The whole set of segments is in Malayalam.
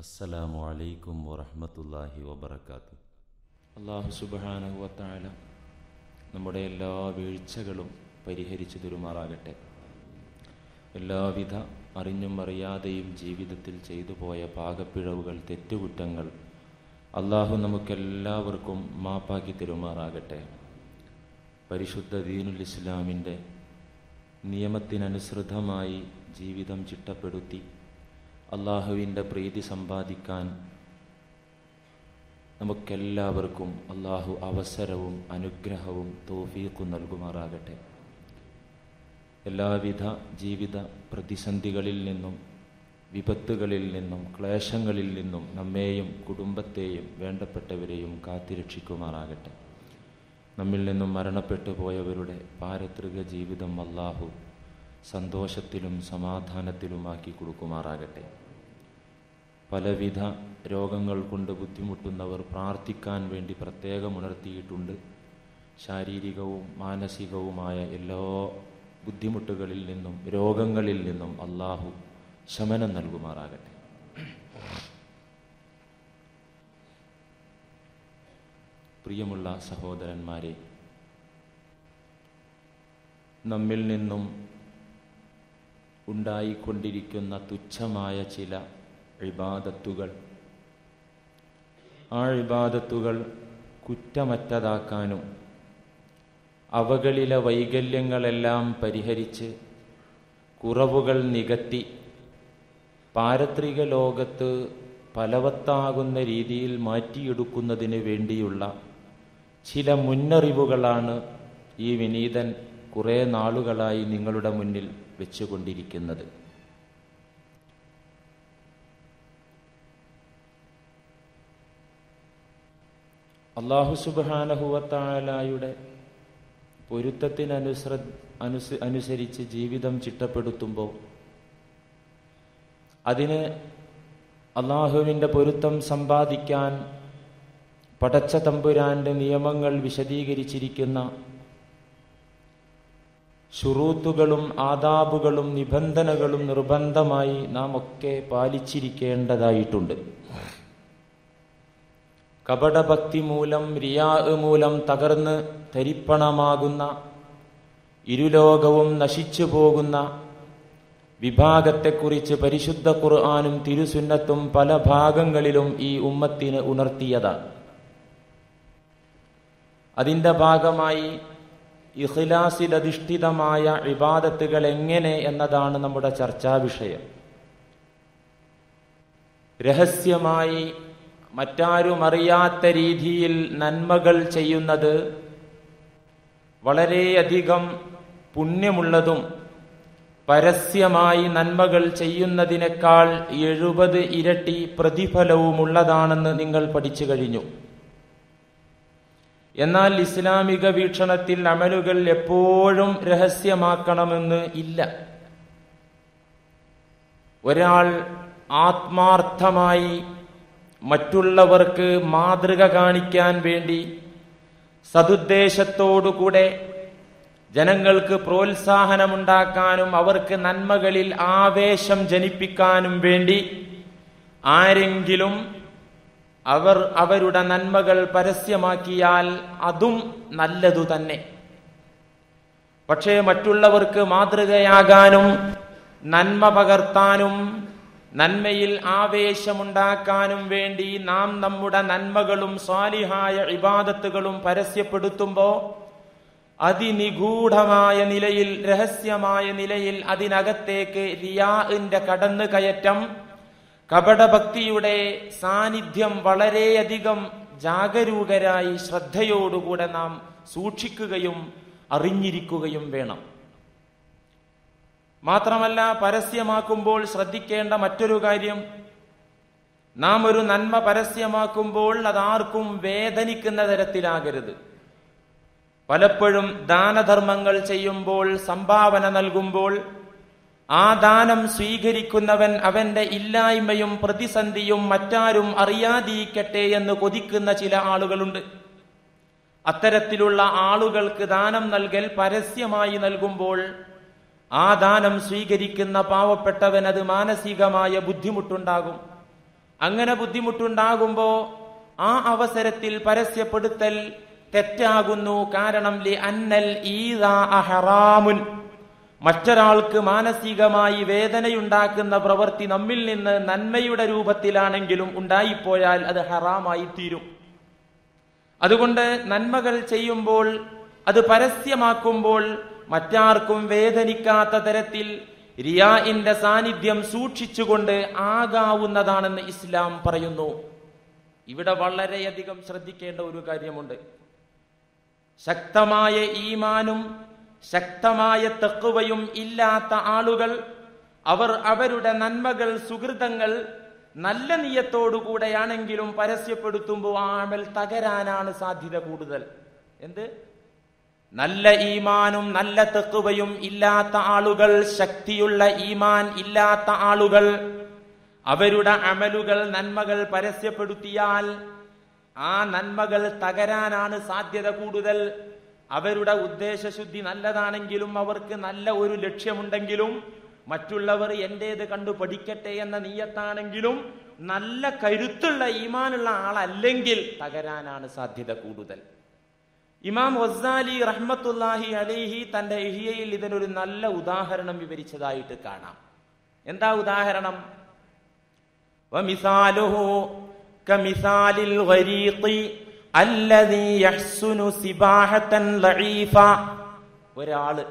അസ്സലാമു അലൈക്കും വറഹ്മത്തുള്ളാഹി വബറകാത്തു അള്ളാഹു സുബ്ഹാനഹു വതആല നമ്മുടെ എല്ലാ വീഴ്ചകളും പരിഹരിച്ചു തരുമാറാകട്ടെ എല്ലാവിധ അറിഞ്ഞും അറിയാതെയും ജീവിതത്തിൽ ചെയ്തു പോയ പാകപ്പിഴവുകൾ തെറ്റുകുറ്റങ്ങൾ അള്ളാഹു നമുക്കെല്ലാവർക്കും മാപ്പാക്കി തരുമാറാകട്ടെ പരിശുദ്ധ ദീനുൽ ഇസ്ലാമിൻ്റെ നിയമത്തിനനുസൃതമായി ജീവിതം ചിട്ടപ്പെടുത്തി അള്ളാഹുവിൻ്റെ പ്രീതി സമ്പാദിക്കാൻ നമുക്കെല്ലാവർക്കും അള്ളാഹു അവസരവും അനുഗ്രഹവും തോഫീക്കും നൽകുമാറാകട്ടെ എല്ലാവിധ ജീവിത പ്രതിസന്ധികളിൽ നിന്നും വിപത്തുകളിൽ നിന്നും ക്ലേശങ്ങളിൽ നിന്നും നമ്മെയും കുടുംബത്തെയും വേണ്ടപ്പെട്ടവരെയും കാത്തിരക്ഷിക്കുമാറാകട്ടെ നമ്മിൽ നിന്നും മരണപ്പെട്ടു പോയവരുടെ പാരത്രിക ജീവിതം അള്ളാഹു സന്തോഷത്തിലും സമാധാനത്തിലുമാക്കി കൊടുക്കുമാറാകട്ടെ പലവിധ രോഗങ്ങൾ കൊണ്ട് ബുദ്ധിമുട്ടുന്നവർ പ്രാർത്ഥിക്കാൻ വേണ്ടി പ്രത്യേകം ഉണർത്തിയിട്ടുണ്ട് ശാരീരികവും മാനസികവുമായ എല്ലാ ബുദ്ധിമുട്ടുകളിൽ നിന്നും രോഗങ്ങളിൽ നിന്നും അള്ളാഹു ശമനം നൽകുമാറാകട്ടെ പ്രിയമുള്ള സഹോദരന്മാരെ നമ്മിൽ നിന്നും ഉണ്ടായിക്കൊണ്ടിരിക്കുന്ന തുച്ഛമായ ചില ഇബാദത്തുകൾ ആ ഇബാദത്തുകൾ കുറ്റമറ്റതാക്കാനും അവകളിലെ വൈകല്യങ്ങളെല്ലാം പരിഹരിച്ച് കുറവുകൾ നികത്തി പാരത്രിക ലോകത്ത് ഫലവത്താകുന്ന രീതിയിൽ മാറ്റിയെടുക്കുന്നതിന് വേണ്ടിയുള്ള ചില മുന്നറിവുകളാണ് ഈ വിനീതൻ കുറേ നാളുകളായി നിങ്ങളുടെ മുന്നിൽ വെച്ചുകൊണ്ടിരിക്കുന്നത് അള്ളാഹു സുബാനഹുവത്തായാലായുടെ പൊരുത്തത്തിനനുസൃ അനുസ അനുസരിച്ച് ജീവിതം ചിട്ടപ്പെടുത്തുമ്പോൾ അതിന് അള്ളാഹുവിൻ്റെ പൊരുത്തം സമ്പാദിക്കാൻ പടച്ച തമ്പുരാന്റെ നിയമങ്ങൾ വിശദീകരിച്ചിരിക്കുന്ന ഷുറൂത്തുകളും ആദാബുകളും നിബന്ധനകളും നിർബന്ധമായി നാം ഒക്കെ പാലിച്ചിരിക്കേണ്ടതായിട്ടുണ്ട് കപടഭക്തി മൂലം റിയാ മൂലം തകർന്ന് തരിപ്പണമാകുന്ന ഇരുലോകവും നശിച്ചു പോകുന്ന വിഭാഗത്തെക്കുറിച്ച് പരിശുദ്ധ ഖുർആാനും തിരുസുന്നത്തും പല ഭാഗങ്ങളിലും ഈ ഉമ്മത്തിന് ഉണർത്തിയതാണ് അതിൻ്റെ ഭാഗമായി ഇഖ്ലാസിലധിഷ്ഠിതമായ ഇബാദത്തുകൾ എങ്ങനെ എന്നതാണ് നമ്മുടെ ചർച്ചാ വിഷയം രഹസ്യമായി മറ്റാരും അറിയാത്ത രീതിയിൽ നന്മകൾ ചെയ്യുന്നത് വളരെയധികം പുണ്യമുള്ളതും പരസ്യമായി നന്മകൾ ചെയ്യുന്നതിനേക്കാൾ എഴുപത് ഇരട്ടി പ്രതിഫലവുമുള്ളതാണെന്ന് നിങ്ങൾ പഠിച്ചു കഴിഞ്ഞു എന്നാൽ ഇസ്ലാമിക വീക്ഷണത്തിൽ അമലുകൾ എപ്പോഴും രഹസ്യമാക്കണമെന്ന് ഇല്ല ഒരാൾ ആത്മാർത്ഥമായി മറ്റുള്ളവർക്ക് മാതൃക കാണിക്കാൻ വേണ്ടി സതുദ്ദേശത്തോടുകൂടെ ജനങ്ങൾക്ക് പ്രോത്സാഹനമുണ്ടാക്കാനും അവർക്ക് നന്മകളിൽ ആവേശം ജനിപ്പിക്കാനും വേണ്ടി ആരെങ്കിലും അവർ അവരുടെ നന്മകൾ പരസ്യമാക്കിയാൽ അതും നല്ലതു തന്നെ പക്ഷേ മറ്റുള്ളവർക്ക് മാതൃകയാകാനും നന്മ പകർത്താനും നന്മയിൽ ആവേശമുണ്ടാക്കാനും വേണ്ടി നാം നമ്മുടെ നന്മകളും സ്വാലിഹായ ഇബാദത്തുകളും പരസ്യപ്പെടുത്തുമ്പോൾ അതിനിഗൂഢമായ നിലയിൽ രഹസ്യമായ നിലയിൽ അതിനകത്തേക്ക് റിയാഇന്റെ കടന്നു കയറ്റം കപടഭക്തിയുടെ സാന്നിധ്യം വളരെയധികം ജാഗരൂകരായി ശ്രദ്ധയോടുകൂടെ നാം സൂക്ഷിക്കുകയും അറിഞ്ഞിരിക്കുകയും വേണം മാത്രമല്ല പരസ്യമാക്കുമ്പോൾ ശ്രദ്ധിക്കേണ്ട മറ്റൊരു കാര്യം നാം ഒരു നന്മ പരസ്യമാക്കുമ്പോൾ അതാർക്കും വേദനിക്കുന്ന തരത്തിലാകരുത് പലപ്പോഴും ദാനധർമ്മങ്ങൾ ചെയ്യുമ്പോൾ സംഭാവന നൽകുമ്പോൾ ആ ദാനം സ്വീകരിക്കുന്നവൻ അവന്റെ ഇല്ലായ്മയും പ്രതിസന്ധിയും മറ്റാരും അറിയാതിരിക്കട്ടെ എന്ന് കൊതിക്കുന്ന ചില ആളുകളുണ്ട് അത്തരത്തിലുള്ള ആളുകൾക്ക് ദാനം നൽകൽ പരസ്യമായി നൽകുമ്പോൾ ആ ദാനം സ്വീകരിക്കുന്ന പാവപ്പെട്ടവൻ അത് മാനസികമായ ബുദ്ധിമുട്ടുണ്ടാകും അങ്ങനെ ബുദ്ധിമുട്ടുണ്ടാകുമ്പോ ആ അവസരത്തിൽ പരസ്യപ്പെടുത്തൽ തെറ്റാകുന്നു കാരണം ലി അന്നൽ ഈദാ ഹറാമുൻ മറ്റൊരാൾക്ക് മാനസികമായി വേദനയുണ്ടാക്കുന്ന പ്രവൃത്തി നമ്മിൽ നിന്ന് നന്മയുടെ രൂപത്തിലാണെങ്കിലും ഉണ്ടായിപ്പോയാൽ അത് ഹറാമായി തീരും അതുകൊണ്ട് നന്മകൾ ചെയ്യുമ്പോൾ അത് പരസ്യമാക്കുമ്പോൾ മറ്റാർക്കും വേദനിക്കാത്ത തരത്തിൽ റിയാഇന്റെ സാന്നിധ്യം സൂക്ഷിച്ചുകൊണ്ട് ആകാവുന്നതാണെന്ന് ഇസ്ലാം പറയുന്നു ഇവിടെ വളരെയധികം ശ്രദ്ധിക്കേണ്ട ഒരു കാര്യമുണ്ട് ശക്തമായ ഈമാനും ശക്തമായ തെക്കുവയും ഇല്ലാത്ത ആളുകൾ അവർ അവരുടെ നന്മകൾ സുഹൃതങ്ങൾ നല്ല നീയത്തോടുകൂടെയാണെങ്കിലും പരസ്യപ്പെടുത്തുമ്പോൾ ആ അമൽ തകരാനാണ് സാധ്യത കൂടുതൽ എന്ത് നല്ല ഈമാനും നല്ല തെക്കുവയും ഇല്ലാത്ത ആളുകൾ ശക്തിയുള്ള ഈമാൻ ഇല്ലാത്ത ആളുകൾ അവരുടെ അമലുകൾ നന്മകൾ പരസ്യപ്പെടുത്തിയാൽ ആ നന്മകൾ തകരാനാണ് സാധ്യത കൂടുതൽ അവരുടെ ഉദ്ദേശശുദ്ധി നല്ലതാണെങ്കിലും അവർക്ക് നല്ല ഒരു ലക്ഷ്യമുണ്ടെങ്കിലും മറ്റുള്ളവർ എന്റേത് കണ്ടു പഠിക്കട്ടെ എന്ന നീയത്താണെങ്കിലും നല്ല കരുത്തുള്ള ഈമാനുള്ള ആളല്ലെങ്കിൽ തകരാനാണ് സാധ്യത കൂടുതൽ ഇമാം വസാലി റഹ്മത്തുല്ലാഹി അലിഹി തന്റെ ഇഹിയയിൽ ഇതിനൊരു നല്ല ഉദാഹരണം വിവരിച്ചതായിട്ട് കാണാം എന്താ ഉദാഹരണം ومثاله كمثال الغريق الذي يحسن سباحة ضعيفة ഒരാള്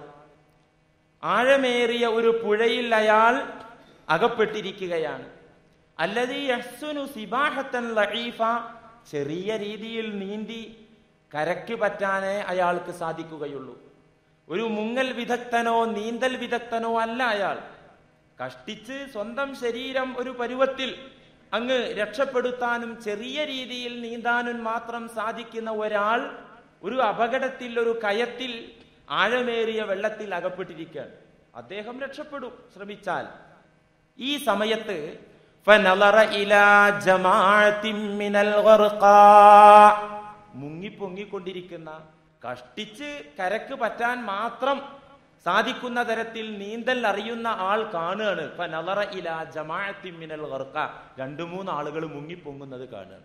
ആഴമേറിയ ഒരു പുഴയിൽ അയാൾ അകപ്പെട്ടിരിക്കുകയാണ് അല്ലതി യഹ്സുനു സിബാഹത്തൻ ലഈഫ ചെറിയ രീതിയിൽ നീന്തി കരയ്ക്ക് പറ്റാനേ അയാൾക്ക് സാധിക്കുകയുള്ളൂ ഒരു മുങ്ങൽ വിദഗ്ധനോ നീന്തൽ വിദഗ്ധനോ അല്ല അയാൾ കഷ്ടിച്ച് സ്വന്തം ശരീരം ഒരു പരുവത്തിൽ അങ്ങ് രക്ഷപ്പെടുത്താനും ചെറിയ രീതിയിൽ നീന്താനും മാത്രം സാധിക്കുന്ന ഒരാൾ ഒരു അപകടത്തിൽ ഒരു കയത്തിൽ ആഴമേറിയ വെള്ളത്തിൽ അകപ്പെട്ടിരിക്കുകയാണ് അദ്ദേഹം രക്ഷപ്പെടും ശ്രമിച്ചാൽ ഈ സമയത്ത് فنظر إلى جماعة من الغرقاء മുങ്ങിപ്പൊങ്ങിക്കൊണ്ടിരിക്കുന്ന കഷ്ടിച്ച് കരക്ക് പറ്റാൻ മാത്രം സാധിക്കുന്ന തരത്തിൽ നീന്തൽ അറിയുന്ന ആൾ കാണുകയാണ് ഫനളറ ഇല ജമാഅത്തിൻ മിനൽ ഗർഖ രണ്ടു മൂന്ന് ആളുകൾ മുങ്ങിപ്പൊങ്ങുന്നത് കാണുകയാണ്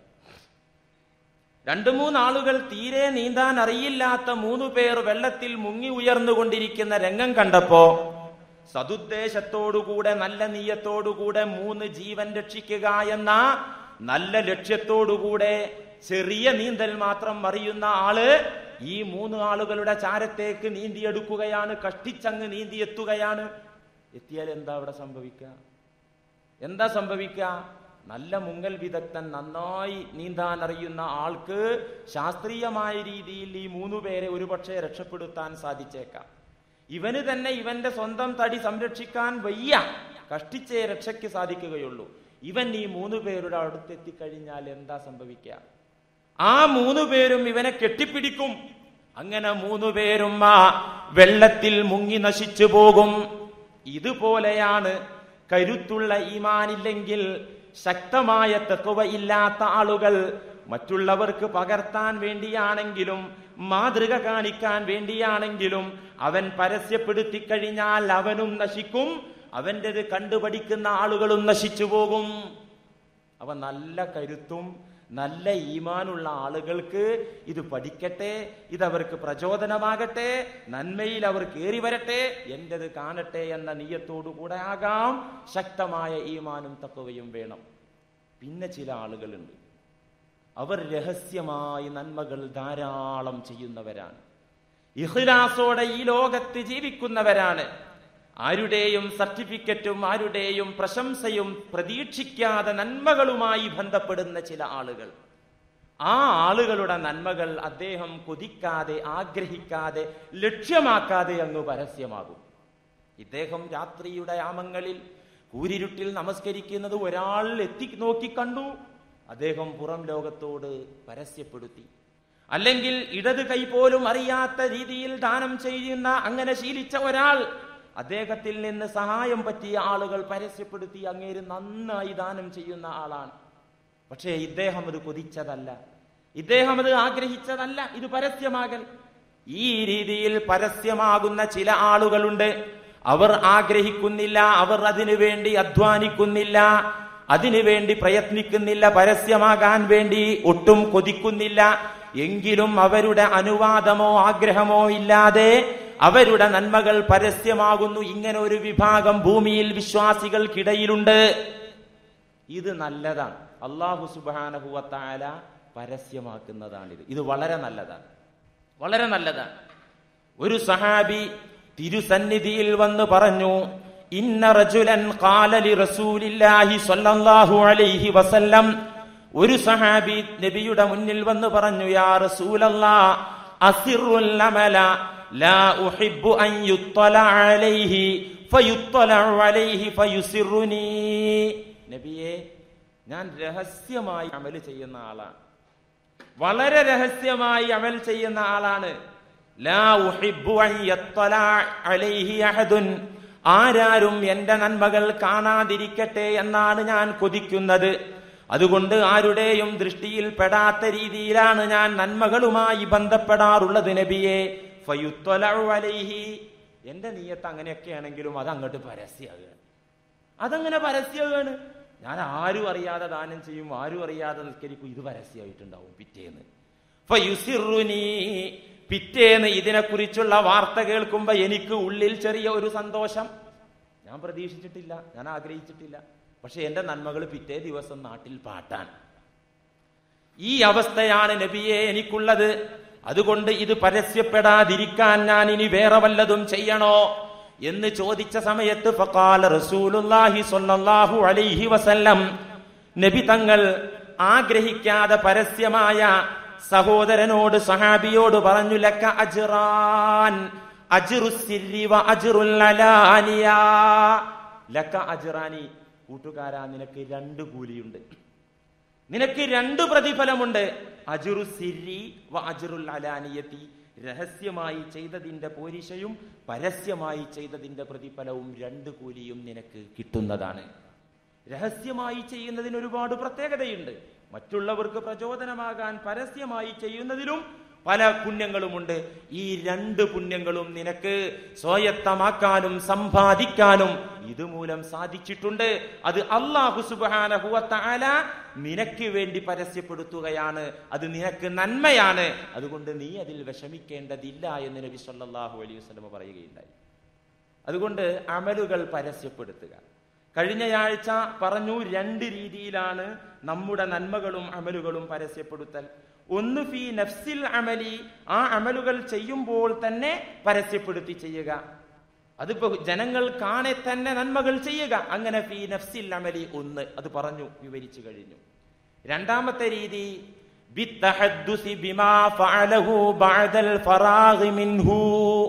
രണ്ടു മൂന്ന് ആളുകൾ തീരെ നീന്താൻ അറിയില്ലാത്ത മൂന്ന് പേർ വെള്ളത്തിൽ മുങ്ങി ഉയർന്നുകൊണ്ടിരിക്കുന്ന രംഗം കണ്ടപ്പോ സതുദ്ദേശത്തോടുകൂടെ നല്ല നീയത്തോടുകൂടെ മൂന്ന് ജീവൻ രക്ഷിക്കുക എന്ന നല്ല ലക്ഷ്യത്തോടുകൂടെ ചെറിയ നീന്തൽ മാത്രം അറിയുന്ന ആള് ഈ മൂന്ന് ആളുകളുടെ ചാരത്തേക്ക് നീന്തിയെടുക്കുകയാണ് കഷ്ടിച്ചങ്ങ് നീന്തിയെത്തുകയാണ് എത്തിയാൽ എന്താ അവിടെ സംഭവിക്കുക എന്താ സംഭവിക്കുക നല്ല മുങ്ങൽ വിദഗ്ധൻ നന്നായി നീന്താൻ അറിയുന്ന ആൾക്ക് ശാസ്ത്രീയമായ രീതിയിൽ ഈ മൂന്നു പേരെ ഒരുപക്ഷെ രക്ഷപ്പെടുത്താൻ സാധിച്ചേക്കാം ഇവന് തന്നെ ഇവന്റെ സ്വന്തം തടി സംരക്ഷിക്കാൻ വയ്യ കഷ്ടിച്ചേ രക്ഷയ്ക്ക് സാധിക്കുകയുള്ളൂ ഇവൻ ഈ മൂന്നു പേരുടെ അടുത്തെത്തിക്കഴിഞ്ഞാൽ എന്താ സംഭവിക്കുക ആ മൂന്നു പേരും ഇവനെ കെട്ടിപ്പിടിക്കും അങ്ങനെ മൂന്നു പേരും ആ വെള്ളത്തിൽ മുങ്ങി നശിച്ചു പോകും ഇതുപോലെയാണ് കരുത്തുള്ള ഈമാനില്ലെങ്കിൽ ശക്തമായ തെക്കുവ ഇല്ലാത്ത ആളുകൾ മറ്റുള്ളവർക്ക് പകർത്താൻ വേണ്ടിയാണെങ്കിലും മാതൃക കാണിക്കാൻ വേണ്ടിയാണെങ്കിലും അവൻ പരസ്യപ്പെടുത്തി കഴിഞ്ഞാൽ അവനും നശിക്കും അവൻ്റെത് കണ്ടുപഠിക്കുന്ന ആളുകളും നശിച്ചു പോകും അവ നല്ല കരുത്തും നല്ല ഈമാനുള്ള ആളുകൾക്ക് ഇത് പഠിക്കട്ടെ ഇത് അവർക്ക് പ്രചോദനമാകട്ടെ നന്മയിൽ അവർ കയറി വരട്ടെ എന്റേത് കാണട്ടെ എന്ന നീയത്തോടു കൂടെ ആകാം ശക്തമായ ഈമാനും തക്കവയും വേണം പിന്നെ ചില ആളുകളുണ്ട് അവർ രഹസ്യമായി നന്മകൾ ധാരാളം ചെയ്യുന്നവരാണ് ഇഖ്ലാസോടെ ഈ ലോകത്ത് ജീവിക്കുന്നവരാണ് ആരുടെയും സർട്ടിഫിക്കറ്റും ആരുടെയും പ്രശംസയും പ്രതീക്ഷിക്കാതെ നന്മകളുമായി ബന്ധപ്പെടുന്ന ചില ആളുകൾ ആ ആളുകളുടെ നന്മകൾ അദ്ദേഹം കൊതിക്കാതെ ആഗ്രഹിക്കാതെ ലക്ഷ്യമാക്കാതെ അങ്ങ് പരസ്യമാകും ഇദ്ദേഹം രാത്രിയുടെ യാമങ്ങളിൽ കൂരിരുട്ടിൽ നമസ്കരിക്കുന്നത് ഒരാൾ എത്തി നോക്കി കണ്ടു അദ്ദേഹം പുറം ലോകത്തോട് പരസ്യപ്പെടുത്തി അല്ലെങ്കിൽ ഇടത് കൈ പോലും അറിയാത്ത രീതിയിൽ ദാനം ചെയ്യുന്ന അങ്ങനെ ശീലിച്ച ഒരാൾ അദ്ദേഹത്തിൽ നിന്ന് സഹായം പറ്റിയ ആളുകൾ പരസ്യപ്പെടുത്തി അങ്ങേര് നന്നായി ദാനം ചെയ്യുന്ന ആളാണ് പക്ഷേ ഇദ്ദേഹം അത് കൊതിച്ചതല്ല ഇദ്ദേഹം അത് ആഗ്രഹിച്ചതല്ല ഇത് പരസ്യമാകൽ ഈ രീതിയിൽ പരസ്യമാകുന്ന ചില ആളുകളുണ്ട് അവർ ആഗ്രഹിക്കുന്നില്ല അവർ അതിനു വേണ്ടി അധ്വാനിക്കുന്നില്ല അതിനുവേണ്ടി പ്രയത്നിക്കുന്നില്ല പരസ്യമാകാൻ വേണ്ടി ഒട്ടും കൊതിക്കുന്നില്ല എങ്കിലും അവരുടെ അനുവാദമോ ആഗ്രഹമോ ഇല്ലാതെ അവരുടെ നന്മകൾ പരസ്യമാകുന്നു ഇങ്ങനെ ഒരു വിഭാഗം ഭൂമിയിൽ വിശ്വാസികൾക്കിടയിലുണ്ട് ഇത് നല്ലതാണ് അള്ളാഹു സുബാനഹുവത്തായ പരസ്യമാക്കുന്നതാണിത് ഇത് വളരെ നല്ലതാണ് വളരെ നല്ലതാണ് ഒരു സഹാബി തിരുസന്നിധിയിൽ വന്ന് പറഞ്ഞു ഇന്ന റജുലൻ ഖാലലി റസൂലില്ലാഹി സ്വല്ലല്ലാഹു അലൈഹി വസല്ലം ഒരു സഹാബി നബിയുടെ മുന്നിൽ വന്ന് പറഞ്ഞു യാ റസൂലല്ലാ അസിറുൽ അമല ലാ ഉഹിബ്ബു അൻ യുത്തല അലൈഹി ഫയുത്തല അലൈഹി ഫയുസിറുനി നബിയെ ഞാൻ രഹസ്യമായി അമൽ ചെയ്യുന്ന ആളാണ് വളരെ രഹസ്യമായി അമൽ ചെയ്യുന്ന ആളാണ് ലാ ഉഹിബ്ബു അൻ യത്തല അലൈഹി അഹദുൻ ആരാരും എന്റെ നന്മകൾ കാണാതിരിക്കട്ടെ എന്നാണ് ഞാൻ കൊതിക്കുന്നത് അതുകൊണ്ട് ആരുടെയും ദൃഷ്ടിയിൽ പെടാത്ത രീതിയിലാണ് ഞാൻ നന്മകളുമായി ബന്ധപ്പെടാറുള്ളത് നബിയെ ഫയുത്തലഉ അലൈഹി എന്റെ നീയത്ത് അങ്ങനെയൊക്കെ ആണെങ്കിലും അത് അങ്ങോട്ട് പരസ്യമാകുകയാണ് അതങ്ങനെ പരസ്യമാണ് ഞാൻ ആരും അറിയാതെ ദാനം ചെയ്യും ആരും അറിയാതെ നിൽക്കരിക്കും ഇത് പരസ്യമായിട്ടുണ്ടാവും പിറ്റേന്ന് ഫയുസിറുനി പിറ്റേന്ന് ഇതിനെക്കുറിച്ചുള്ള വാർത്ത കേൾക്കുമ്പോ എനിക്ക് ഉള്ളിൽ ചെറിയ ഒരു സന്തോഷം ഞാൻ പ്രതീക്ഷിച്ചിട്ടില്ല ഞാൻ ആഗ്രഹിച്ചിട്ടില്ല പക്ഷെ എന്റെ നന്മകൾ പിറ്റേ ദിവസം നാട്ടിൽ പാട്ടാൻ ഈ അവസ്ഥയാണ് നബിയെ എനിക്കുള്ളത് അതുകൊണ്ട് ഇത് പരസ്യപ്പെടാതിരിക്കാൻ ഞാൻ ഇനി വേറെ വല്ലതും ചെയ്യണോ എന്ന് ചോദിച്ച സമയത്ത് ഫഖാല റസൂലുള്ളാഹി സ്വല്ലല്ലാഹു അലൈഹി വസല്ലം നബി തങ്ങൾ ആഗ്രഹിക്കാതെ പരസ്യമായ സഹോദരനോട് സഹാബിയോട് പറഞ്ഞു ലക്ക അജ്റാൻ അജ്റുസ്സിരി വ അജ്റുൽ അലാനിയ ലക്ക അജ്റാനി കൂട്ടുകാരാ നിനക്ക് രണ്ട് കൂലിയുണ്ട് നിനക്ക് രണ്ട് പ്രതിഫലമുണ്ട് അജുറു സിരി വ അജുറുൽ അലാനിയത്തി രഹസ്യമായി ചെയ്തതിന്റെ പോരിശയും പരസ്യമായി ചെയ്തതിന്റെ പ്രതിഫലവും രണ്ട് കൂലിയും നിനക്ക് കിട്ടുന്നതാണ് രഹസ്യമായി ചെയ്യുന്നതിന് ഒരുപാട് പ്രത്യേകതയുണ്ട് മറ്റുള്ളവർക്ക് പ്രചോദനമാകാൻ പരസ്യമായി ചെയ്യുന്നതിലും പല പുണ്യങ്ങളുമുണ്ട് ഈ രണ്ട് പുണ്യങ്ങളും നിനക്ക് സ്വായത്തമാക്കാനും സമ്പാദിക്കാനും ഇതുമൂലം സാധിച്ചിട്ടുണ്ട് അത് അള്ളാഹു സുബാനഹുവത്താല നിനക്ക് വേണ്ടി പരസ്യപ്പെടുത്തുകയാണ് അത് നിനക്ക് നന്മയാണ് അതുകൊണ്ട് നീ അതിൽ വിഷമിക്കേണ്ടതില്ല എന്ന് നബി സല്ലല്ലാഹു അലൈഹി വസല്ലം പറയുകയുണ്ടായി അതുകൊണ്ട് അമലുകൾ പരസ്യപ്പെടുത്തുക കഴിഞ്ഞയാഴ്ച പറഞ്ഞു രണ്ട് രീതിയിലാണ് നമ്മുടെ നന്മകളും അമലുകളും പരസ്യപ്പെടുത്തൽ ഒന്ന് ഫി നഫ്സിൽ അമലി ആ അമലുകൾ ചെയ്യുമ്പോൾ തന്നെ പരസ്യപ്പെടുത്തി ചെയ്യുക അതിപ്പോ ജനങ്ങൾ കാണെ തന്നെ നന്മകൾ ചെയ്യുക അങ്ങനെ ഫി നഫ്സിൽ അമലി ഒന്ന് അത് പറഞ്ഞു വിവരിച്ചു കഴിഞ്ഞു രണ്ടാമത്തെ രീതി ബിത്തഹദ്ദുസി ബിമാ ഫഅലഹു ബഅദൽ ഫറാഗി മിൻഹു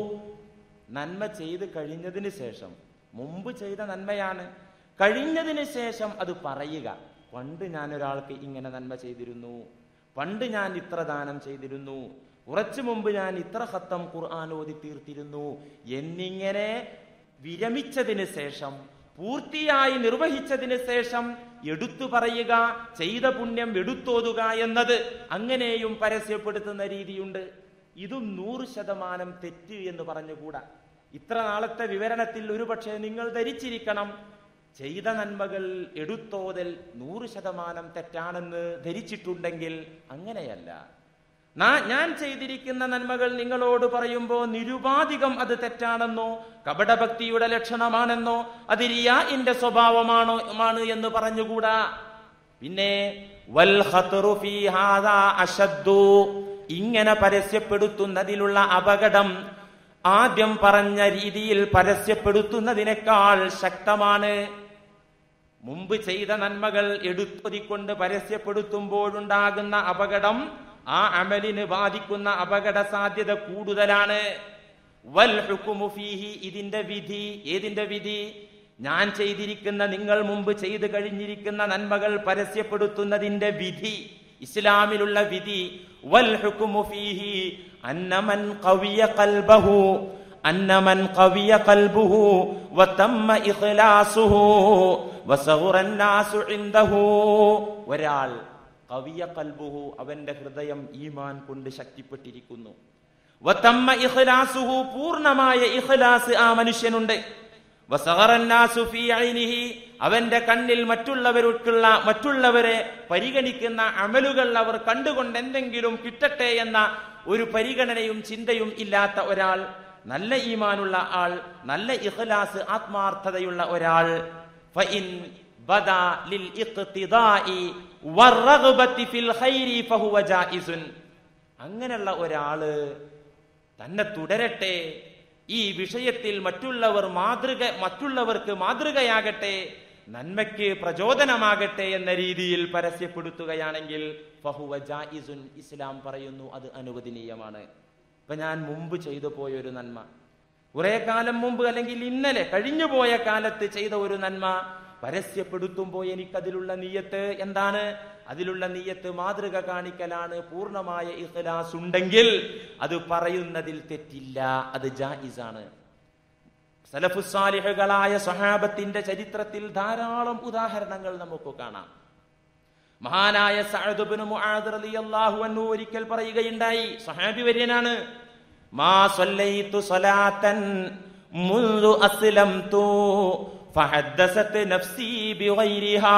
നന്മ ചെയ്ത് കഴിഞ്ഞതിന് ശേഷം മുമ്പ് ചെയ്ത നന്മയാണ് കഴിഞ്ഞതിന് ശേഷം അത് പറയുക പണ്ട് ഞാൻ ഒരാൾക്ക് ഇങ്ങനെ നന്മ ചെയ്തിരുന്നു പണ്ട് ഞാൻ ഇത്ര ദാനം ചെയ്തിരുന്നു കുറച്ചു മുമ്പ് ഞാൻ ഇത്ര ഹത്തം ഖുർആൻ ഓതി തീർത്തിരുന്നു എന്നിങ്ങനെ വിരമിച്ചതിന് ശേഷം പൂർത്തിയായി നിർവഹിച്ചതിന് ശേഷം എടുത്തു പറയുക ചെയ്ത പുണ്യം എടുത്തോതുക എന്നത് അങ്ങനെയും പരസ്യപ്പെടുത്തുന്ന രീതിയുണ്ട് ഇതും നൂറ് ശതമാനം തെറ്റ് എന്ന് പറഞ്ഞുകൂടാ ഇത്ര നാളത്തെ വിവരണത്തിൽ ഒരുപക്ഷെ നിങ്ങൾ ധരിച്ചിരിക്കണം ചെയ്ത നന്മകൾ എടുത്തോതൽ നൂറ് ശതമാനം തെറ്റാണെന്ന് ധരിച്ചിട്ടുണ്ടെങ്കിൽ അങ്ങനെയല്ല നാ- ഞാൻ ചെയ്തിരിക്കുന്ന നന്മകൾ നിങ്ങളോട് പറയുമ്പോൾ നിരുപാധികം അത് തെറ്റാണെന്നോ കപടഭക്തിയുടെ ലക്ഷണമാണെന്നോ അത് റിയാഇന്റെ സ്വഭാവമാണോ ആണ് എന്ന് പറഞ്ഞുകൂടാ പിന്നെ വൽ ഖത്റു ഫീ ഹാദാ അശദ്ദു ഇങ്ങനെ പരസ്യപ്പെടുത്തുന്നതിലുള്ള അപകടം ആദ്യം പറഞ്ഞ രീതിയിൽ പരസ്യപ്പെടുത്തുന്നതിനേക്കാൾ ശക്തമാണ് മുമ്പ് ചെയ്ത നന്മകൾ എടുത്തൊതിക്കൊണ്ട് പരസ്യപ്പെടുത്തുമ്പോഴുണ്ടാകുന്ന അപകടം ആ അമലിന് ബാധിക്കുന്ന അപകട സാധ്യത കൂടുതലാണ് വൽ ഹുക്കുമു ഫീഹി ഇതിന്റെ വിധി ഏതിന്റെ വിധി ഞാൻ ചെയ്തിരിക്കുന്ന നിങ്ങൾ മുമ്പ് ചെയ്തു കഴിഞ്ഞിരിക്കുന്ന നന്മകൾ പരസ്യപ്പെടുത്തുന്നതിന്റെ വിധി ഇസ്ലാമിലുള്ള വിധി വൽ ഹുക്കുമു ഫീഹി അന്നമൻ ഖവിയ ഖൽബഹു അന്നമൻ ഖവിയ ഖൽബുഹു വതമ്മ ഇഖ്ലാസുഹു വസഗറ الناس عنده ഒരാൾ കവിയ കൽബുഹു അവന്റെ ഹൃദയം ഈമാൻ കൊണ്ട് ശക്തിപ്പെട്ടിരിക്കുന്നു വതമ്മ ഇഖ്ലാസുഹു പൂർണ്ണമായ ഇഖ്ലാസ് ആ മനുഷ്യനുണ്ട് വസഹറന്നാസു ഫീ ഐനിഹി അവന്റെ കണ്ണിൽ മറ്റുള്ളവർക്കുള്ള മറ്റുള്ളവരെ പരിഗണിക്കുന്ന അമലുകൾ അവർ കണ്ടുകൊണ്ട് എന്തെങ്കിലും കിട്ടട്ടെ എന്ന ഒരു പരിഗണനയും ചിന്തയും ഇല്ലാത്ത ഒരാൾ നല്ല ഈമാനുള്ള ആൾ നല്ല ഇഖ്ലാസ് ആത്മാർത്ഥതയുള്ള ഒരാൾ ഫഇൻ ബദാ ലിൽ ഇഖ്തിദാഇ വറഗ്ബതി ഫിൽ ഖൈരി ഫഹുവ ജായിസുൻ അങ്ങനെയുള്ള ഒരാള് തന്നെ തുടരട്ടെ ഈ വിഷയത്തിൽ മറ്റുള്ളവർ മാതൃക മറ്റുള്ളവർക്ക് മാതൃകയാകട്ടെ നന്മയ്ക്ക് പ്രചോദനമാകട്ടെ എന്ന രീതിയിൽ പരസ്യപ്പെടുത്തുകയാണെങ്കിൽ ഫഹുവ ജായിസുൻ ഇസ്ലാം പറയുന്നു അത് അനുവദനീയമാണ് ഇപ്പൊ ഞാൻ മുമ്പ് ചെയ്തു പോയ ഒരു നന്മ കുറെ കാലം മുമ്പ് അല്ലെങ്കിൽ ഇന്നലെ കഴിഞ്ഞുപോയ കാലത്ത് ചെയ്ത ഒരു നന്മ പരസ്യപ്പെടുത്തുമ്പോൾ എനിക്കതിലുള്ള നീയത്ത് എന്താണ് അതിലുള്ള നീയത്ത് മാതൃക കാണിക്കലാണ് പൂർണ്ണമായ ഇഖ്ലാസ് ഉണ്ടെങ്കിൽ അത് പറയുന്നതിൽ തെറ്റില്ല അത് ജായിസാണ് സലഫുസാലിഹുകളായ സഹാബത്തിന്റെ ചരിത്രത്തിൽ ധാരാളം ഉദാഹരണങ്ങൾ നമുക്ക് കാണാം മഹാനായ സഅദ് മുആദ് റളിയല്ലാഹു അൻഹു ഒരിക്കൽ പറയുകയുണ്ടായി സഹാബി വര്യനാണ് മാ സല്ലൈതു സലാത്തൻ മുൻദു അസ്ലംതു ഫഹദ്ദസത് നഫ്സി ബിഗൈരിഹാ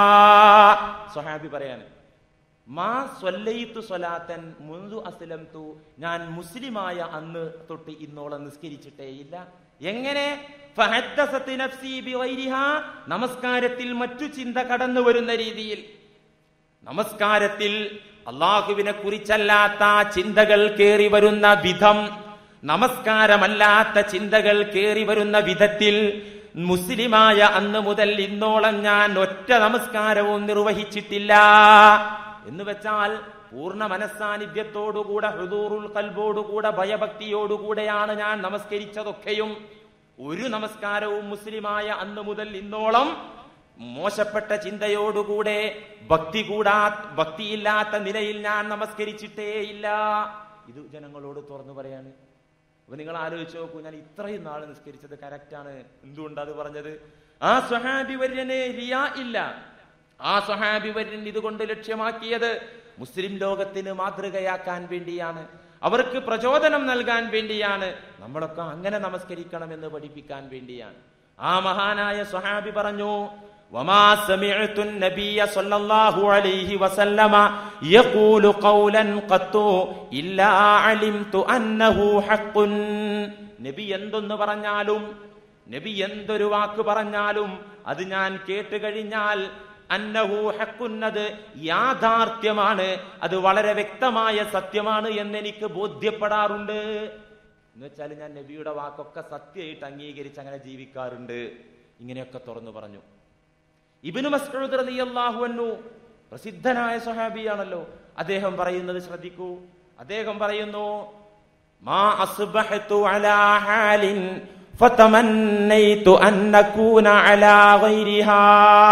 സഹാബി പറയാണ് മാ സ്വല്ലൈത്തു സ്വലാത്തൻ മുൻദു അസ്ലംതു ഞാൻ മുസ്ലിമായ അന്ന് തൊട്ട് ഇന്നോളം നിസ്കരിച്ചിട്ടേയില്ല എങ്ങനെ ഫഹദ്ദസത് നഫ്സി ബിഗൈരിഹാ നമസ്കാരത്തിൽ മറ്റു ചിന്ത കടന്നു വരുന്ന രീതിയിൽ നമസ്കാരത്തിൽ അള്ളാഹുവിനെ കുറിച്ചല്ലാത്ത ചിന്തകൾ കേറി വരുന്ന വിധം നമസ്കാരമല്ലാത്ത ചിന്തകൾ കേറി വരുന്ന വിധത്തിൽ മുസ്ലിമായ അന്ന് മുതൽ ഇന്നോളം ഞാൻ ഒറ്റ നമസ്കാരവും നിർവഹിച്ചിട്ടില്ല എന്ന് വെച്ചാൽ പൂർണ്ണ മനസ്സാന്നിധ്യത്തോടുകൂടെ ഹൃദൂറുൽ കൽബോടുകൂടെ ഭയഭക്തിയോടുകൂടെയാണ് ഞാൻ നമസ്കരിച്ചതൊക്കെയും ഒരു നമസ്കാരവും മുസ്ലിമായ അന്ന് മുതൽ ഇന്നോളം മോശപ്പെട്ട ചിന്തയോടുകൂടെ ഭക്തി കൂടാ ഭക്തിയില്ലാത്ത നിലയിൽ ഞാൻ നമസ്കരിച്ചിട്ടേ ഇല്ല ഇത് ജനങ്ങളോട് തുറന്നു പറയാണ് അപ്പൊ നിങ്ങൾ ആലോചിച്ച് നോക്കൂ ഞാൻ ഇത്രയും നാൾ നിസ്കരിച്ചത് കറക്റ്റാണ് എന്തുകൊണ്ട് അത് പറഞ്ഞത് ആ സ്വഹാബി വര്യന് റിയാ ഇല്ല ആ സ്വഹാബി വര്യൻ ഇതുകൊണ്ട് ലക്ഷ്യമാക്കിയത് മുസ്ലിം ലോകത്തിന് മാതൃകയാക്കാൻ വേണ്ടിയാണ് അവർക്ക് പ്രചോദനം നൽകാൻ വേണ്ടിയാണ് നമ്മളൊക്കെ അങ്ങനെ നമസ്കരിക്കണം എന്ന് പഠിപ്പിക്കാൻ വേണ്ടിയാണ് ആ മഹാനായ സ്വഹാബി പറഞ്ഞു وما سمعت النبي صلى الله عليه وسلم يقول قولا قط إلا علمت أنه حق നബി എന്തൊന്ന് പറഞ്ഞാലും നബി എന്തൊരു വാക്ക് പറഞ്ഞാലും അത് ഞാൻ കേട്ട് കഴിഞ്ഞാൽ അന്നഹു ഹക്കുന്നത് യാഥാർത്ഥ്യമാണ് അത് വളരെ വ്യക്തമായ സത്യമാണ് എന്ന് എനിക്ക് ബോധ്യപ്പെടാറുണ്ട് എന്ന് വെച്ചാൽ ഞാൻ നബിയുടെ വാക്കൊക്കെ സത്യമായിട്ട് അംഗീകരിച്ച് അങ്ങനെ ജീവിക്കാറുണ്ട് ഇങ്ങനെയൊക്കെ തുറന്നു പറഞ്ഞു ഇബിനു മസ്ഊദ് റളിയല്ലാഹു അൻഹു പ്രസിദ്ധനായ സ്വഹാബിയാണല്ലോ അദ്ദേഹം പറയുന്നത് ശ്രദ്ധിക്കൂ അദ്ദേഹം പറയുന്നു മാ അസ്ബഹതു അലാ ഹാലിൻ ഫതമന്നൈതു അൻ നകൂന അലാ ഗൈരിഹാ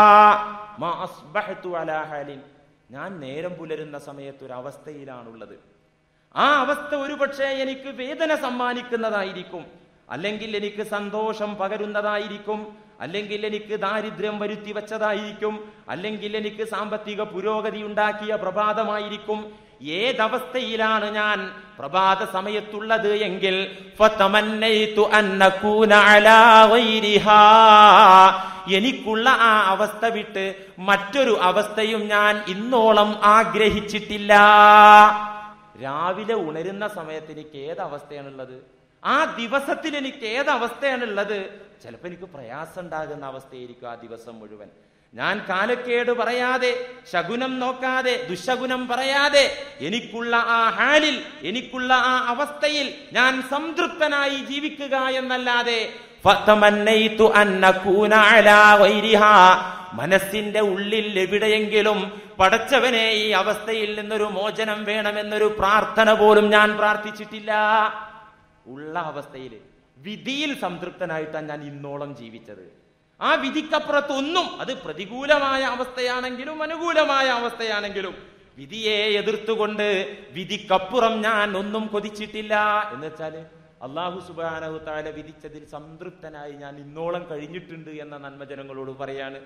മാ അസ്ബഹതു അലാ ഹാലിൻ ഞാൻ നേരം പുലരുന്ന സമയത്ത് ഒരു അവസ്ഥയിലാണുള്ളത് ആ അവസ്ഥ ഒരുപക്ഷെ എനിക്ക് വേദന സമ്മാനിക്കുന്നതായിരിക്കും അല്ലെങ്കിൽ എനിക്ക് സന്തോഷം പകരുന്നതായിരിക്കും അല്ലെങ്കിൽ എനിക്ക് ദാരിദ്ര്യം വരുത്തി വെച്ചതായിരിക്കും അല്ലെങ്കിൽ എനിക്ക് സാമ്പത്തിക പുരോഗതി ഉണ്ടാക്കിയ പ്രഭാതമായിരിക്കും ഏതവസ്ഥയിലാണ് ഞാൻ പ്രഭാത സമയത്തുള്ളത് എങ്കിൽ ഫതമന്നൈതു അൻ നകൂന അലാ ഗൈരിഹാ. എനിക്കുള്ള ആ അവസ്ഥ വിട്ട് മറ്റൊരു അവസ്ഥയും ഞാൻ ഇന്നോളം ആഗ്രഹിച്ചിട്ടില്ല രാവിലെ ഉണരുന്ന സമയത്ത് എനിക്ക് ഏത് അവസ്ഥയാണുള്ളത് ആ ദിവസത്തിൽ എനിക്ക് ഏത് അവസ്ഥയാണുള്ളത് ചിലപ്പോൾ എനിക്ക് പ്രയാസം ഉണ്ടാകുന്ന അവസ്ഥയായിരിക്കും ആ ദിവസം മുഴുവൻ ഞാൻ കാലക്കേട് പറയാതെ ശകുനം നോക്കാതെ ദുശകുനം പറയാതെ എനിക്കുള്ള ആ ഹാലിൽ എനിക്കുള്ള ആ അവസ്ഥയിൽ ഞാൻ സംതൃപ്തനായി ജീവിക്കുക എന്നല്ലാതെ ഫതമന്നൈതു അൻ നകൂന അലാ ഗൈരിഹാ. മനസ്സിന്റെ ഉള്ളിൽ എവിടെയെങ്കിലും പടച്ചവനെ ഈ അവസ്ഥയിൽ നിന്നൊരു മോചനം വേണമെന്നൊരു പ്രാർത്ഥന പോലും ഞാൻ പ്രാർത്ഥിച്ചിട്ടില്ല ഉള്ള അവസ്ഥയിൽ വിധിയിൽ സംതൃപ്തനായിട്ടാണ് ഞാൻ ഇന്നോളം ജീവിച്ചത് ആ വിധിക്കപ്പുറത്തൊന്നും അത് പ്രതികൂലമായ അവസ്ഥയാണെങ്കിലും അനുകൂലമായ അവസ്ഥയാണെങ്കിലും വിധിയെ എതിർത്തുകൊണ്ട് വിധിക്കപ്പുറം ഞാൻ ഒന്നും കൊതിച്ചിട്ടില്ല എന്ന് വെച്ചാല് അള്ളാഹു സുബാനഹു താല വിധിച്ചതിൽ സംതൃപ്തനായി ഞാൻ ഇന്നോളം കഴിഞ്ഞിട്ടുണ്ട് എന്ന നന്മജനങ്ങളോട് പറയാണ്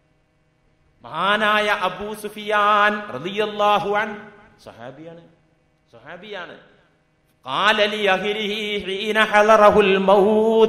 മഹാനായ അബൂ സുഫിയാൻ റളിയല്ലാഹു അൻ സഹാബിയാണ് സഹാബിയാണ് قال لأهله حين حضره الموت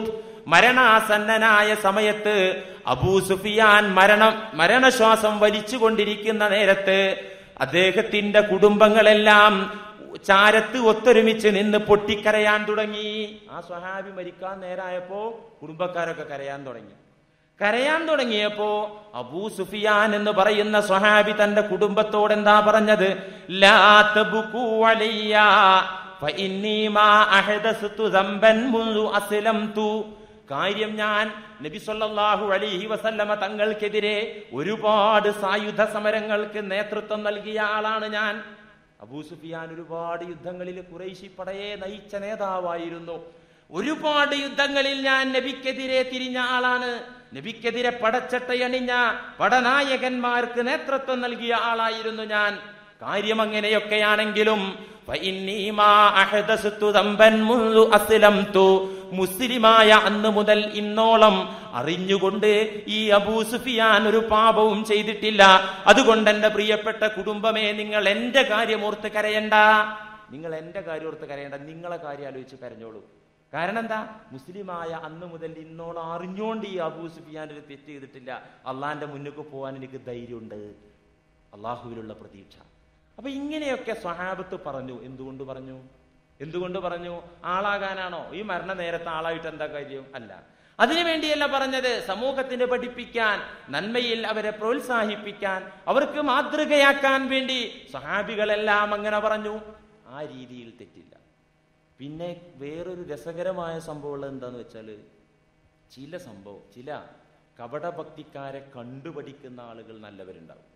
മരണാസന്നനായ സമയത്ത് അബൂ സുഫിയാൻ മരണം മരണശ്വാസം വലിച്ചുകൊണ്ടിരിക്കുന്ന നേരത്ത് അദ്ദേഹത്തിന്റെ കുടുംബങ്ങളെല്ലാം ചാരത്ത് ഒത്തൊരുമിച്ച് നിന്ന് പൊട്ടിക്കരയാൻ തുടങ്ങി ആ സ്വഹാബി മരിക്കാൻ നേരായപ്പോ കുടുംബക്കാരൊക്കെ കരയാൻ തുടങ്ങി കരയാൻ തുടങ്ങിയപ്പോ അബൂ സുഫിയാൻ എന്ന് പറയുന്ന സ്വഹാബി തന്റെ കുടുംബത്തോട് എന്താ പറഞ്ഞത് ലാ തബ്കൂ അലയ്യ ഫഇന്നീ മാ അഹദസ്തു ദംബൻ മുൻദു അസ്ലംതു കാര്യം ഞാൻ നബി സല്ലല്ലാഹു അലൈഹി വസല്ലമ തങ്ങൾക്കെതിരെ ഒരുപാട് സായുധ സമരങ്ങൾക്ക് നേതൃത്വം നൽകിയ ആളാണ് ഞാൻ അബൂ സുഫിയാൻ ഒരുപാട് യുദ്ധങ്ങളിൽ കുറേശി പടയെ നയിച്ച നേതാവായിരുന്നു ഒരുപാട് യുദ്ധങ്ങളിൽ ഞാൻ നബിക്കെതിരെ തിരിഞ്ഞ ആളാണ് നബിക്കെതിരെ പടച്ചട്ടയണിഞ്ഞ പടനായകന്മാർക്ക് നേതൃത്വം നൽകിയ ആളായിരുന്നു ഞാൻ കാര്യം അങ്ങനെയൊക്കെയാണെങ്കിലും ഫഇന്നീ മാ അഹദസ്തു ദംബൻ മുൻദു അസ്ലംതു മുസ്ലിമായ അന്ന് മുതൽ ഇന്നോളം അറിഞ്ഞുകൊണ്ട് ഈ അബൂ സുഫിയാൻ ഒരു പാപവും ചെയ്തിട്ടില്ല അതുകൊണ്ട് എന്റെ പ്രിയപ്പെട്ട കുടുംബമേ നിങ്ങൾ എന്റെ കാര്യം ഓർത്ത് കരയണ്ട നിങ്ങൾ എന്റെ കാര്യം ഓർത്ത് കരയണ്ട നിങ്ങളെ കാര്യം ആലോചിച്ച് കരഞ്ഞോളൂ കാരണം എന്താ മുസ്ലിമായ അന്ന് മുതൽ ഇന്നോളം അറിഞ്ഞുകൊണ്ട് ഈ അബൂ സുഫിയാൻ ഒരു തെറ്റ് ചെയ്തിട്ടില്ല അള്ളാന്റെ മുന്നിലേക്ക് പോകാൻ എനിക്ക് ധൈര്യമുണ്ട് അള്ളാഹുവിലുള്ള പ്രതീക്ഷ അപ്പൊ ഇങ്ങനെയൊക്കെ സ്വഹാബത്ത് പറഞ്ഞു എന്തുകൊണ്ട് പറഞ്ഞു എന്തുകൊണ്ട് പറഞ്ഞു ആളാകാനാണോ ഈ മരണ നേരത്തെ ആളായിട്ട് എന്താ കാര്യം അല്ല അതിനു വേണ്ടിയല്ല പറഞ്ഞത് സമൂഹത്തിന് പഠിപ്പിക്കാൻ നന്മയിൽ അവരെ പ്രോത്സാഹിപ്പിക്കാൻ അവർക്ക് മാതൃകയാക്കാൻ വേണ്ടി സഹാബികളെല്ലാം അങ്ങനെ പറഞ്ഞു ആ രീതിയിൽ തെറ്റില്ല പിന്നെ വേറൊരു രസകരമായ സംഭവം എന്താന്ന് വെച്ചാല് ചില സംഭവം ചില കപടഭക്തിക്കാരെ കണ്ടുപഠിക്കുന്ന ആളുകൾ നല്ലവരുണ്ടാവും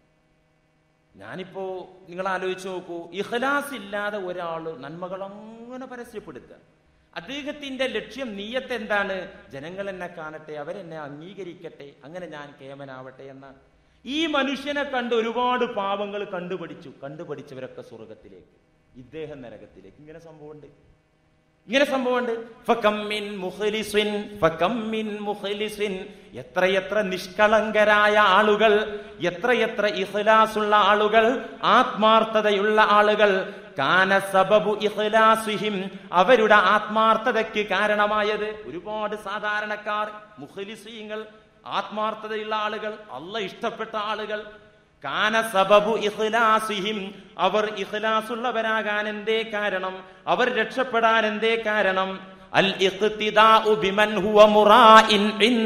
ഞാനിപ്പോ നിങ്ങൾ ആലോചിച്ച് നോക്കൂ ഇഖ്ലാസ് ഇല്ലാതെ ഒരാൾ നന്മകൾ അങ്ങനെ പരസ്യപ്പെടുത്തുക അദ്ദേഹത്തിന്റെ ലക്ഷ്യം നീയത്ത് എന്താണ് ജനങ്ങൾ എന്നെ കാണട്ടെ അവരെന്നെ അംഗീകരിക്കട്ടെ അങ്ങനെ ഞാൻ കേമനാവട്ടെ എന്ന ഈ മനുഷ്യനെ കണ്ട് ഒരുപാട് പാവങ്ങൾ കണ്ടുപഠിച്ചു കണ്ടുപഠിച്ചവരൊക്കെ സ്വർഗത്തിലേക്ക് ഇദ്ദേഹം നരകത്തിലേക്ക് ഇങ്ങനെ സംഭവമുണ്ട് ഇങ്ങനെ സംഭവമുണ്ട് ഫകമ്മിൻ മുഖ്ലിസിൻ ഫകമ്മിൻ മുഖ്ലിസിൻ എത്രയെത്ര നിഷ്കളങ്കരായ ആളുകൾ എത്രയെത്ര ഇഖ്ലാസുള്ള ആളുകൾ ആത്മാർത്ഥതയുള്ള ആളുകൾ കാന സബബു ഇഖ്ലാസിഹിം അവരുടെ ആത്മാർത്ഥതയ്ക്ക് കാരണമായത് ഒരുപാട് സാധാരണക്കാർ മുഖ്ലിസീങ്ങൾ ആത്മാർത്ഥതയുള്ള ആളുകൾ അല്ല ഇഷ്ടപ്പെട്ട ആളുകൾ കാന സബബു ഇഖ്ലാസിഹിം അവർ ഇഖ്ലാസുള്ളവരാകാൻ എന്തേ കാരണം അവർ രക്ഷപ്പെടാൻ എന്തേ കാരണം അൽ ഇഖ്തിദാഉ ബിമൻ ഹുവ മുറാഇൻ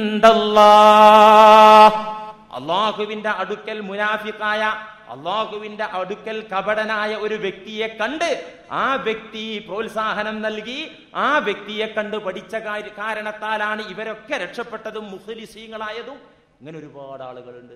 ഇൻദല്ലാഹ് അള്ളാഹുവിന്റെ അടുക്കൽ മുനാഫിക്കായ അള്ളാഹുവിന്റെ അടുക്കൽ കപടനായ ഒരു വ്യക്തിയെ കണ്ട് ആ വ്യക്തി പ്രോത്സാഹനം നൽകി ആ വ്യക്തിയെ കണ്ട് പഠിച്ച കാര്യ- കാരണത്താലാണ് ഇവരൊക്കെ രക്ഷപ്പെട്ടതും മുഖലിസീങ്ങളായതും ഇങ്ങനെ ഒരുപാട് ആളുകളുണ്ട്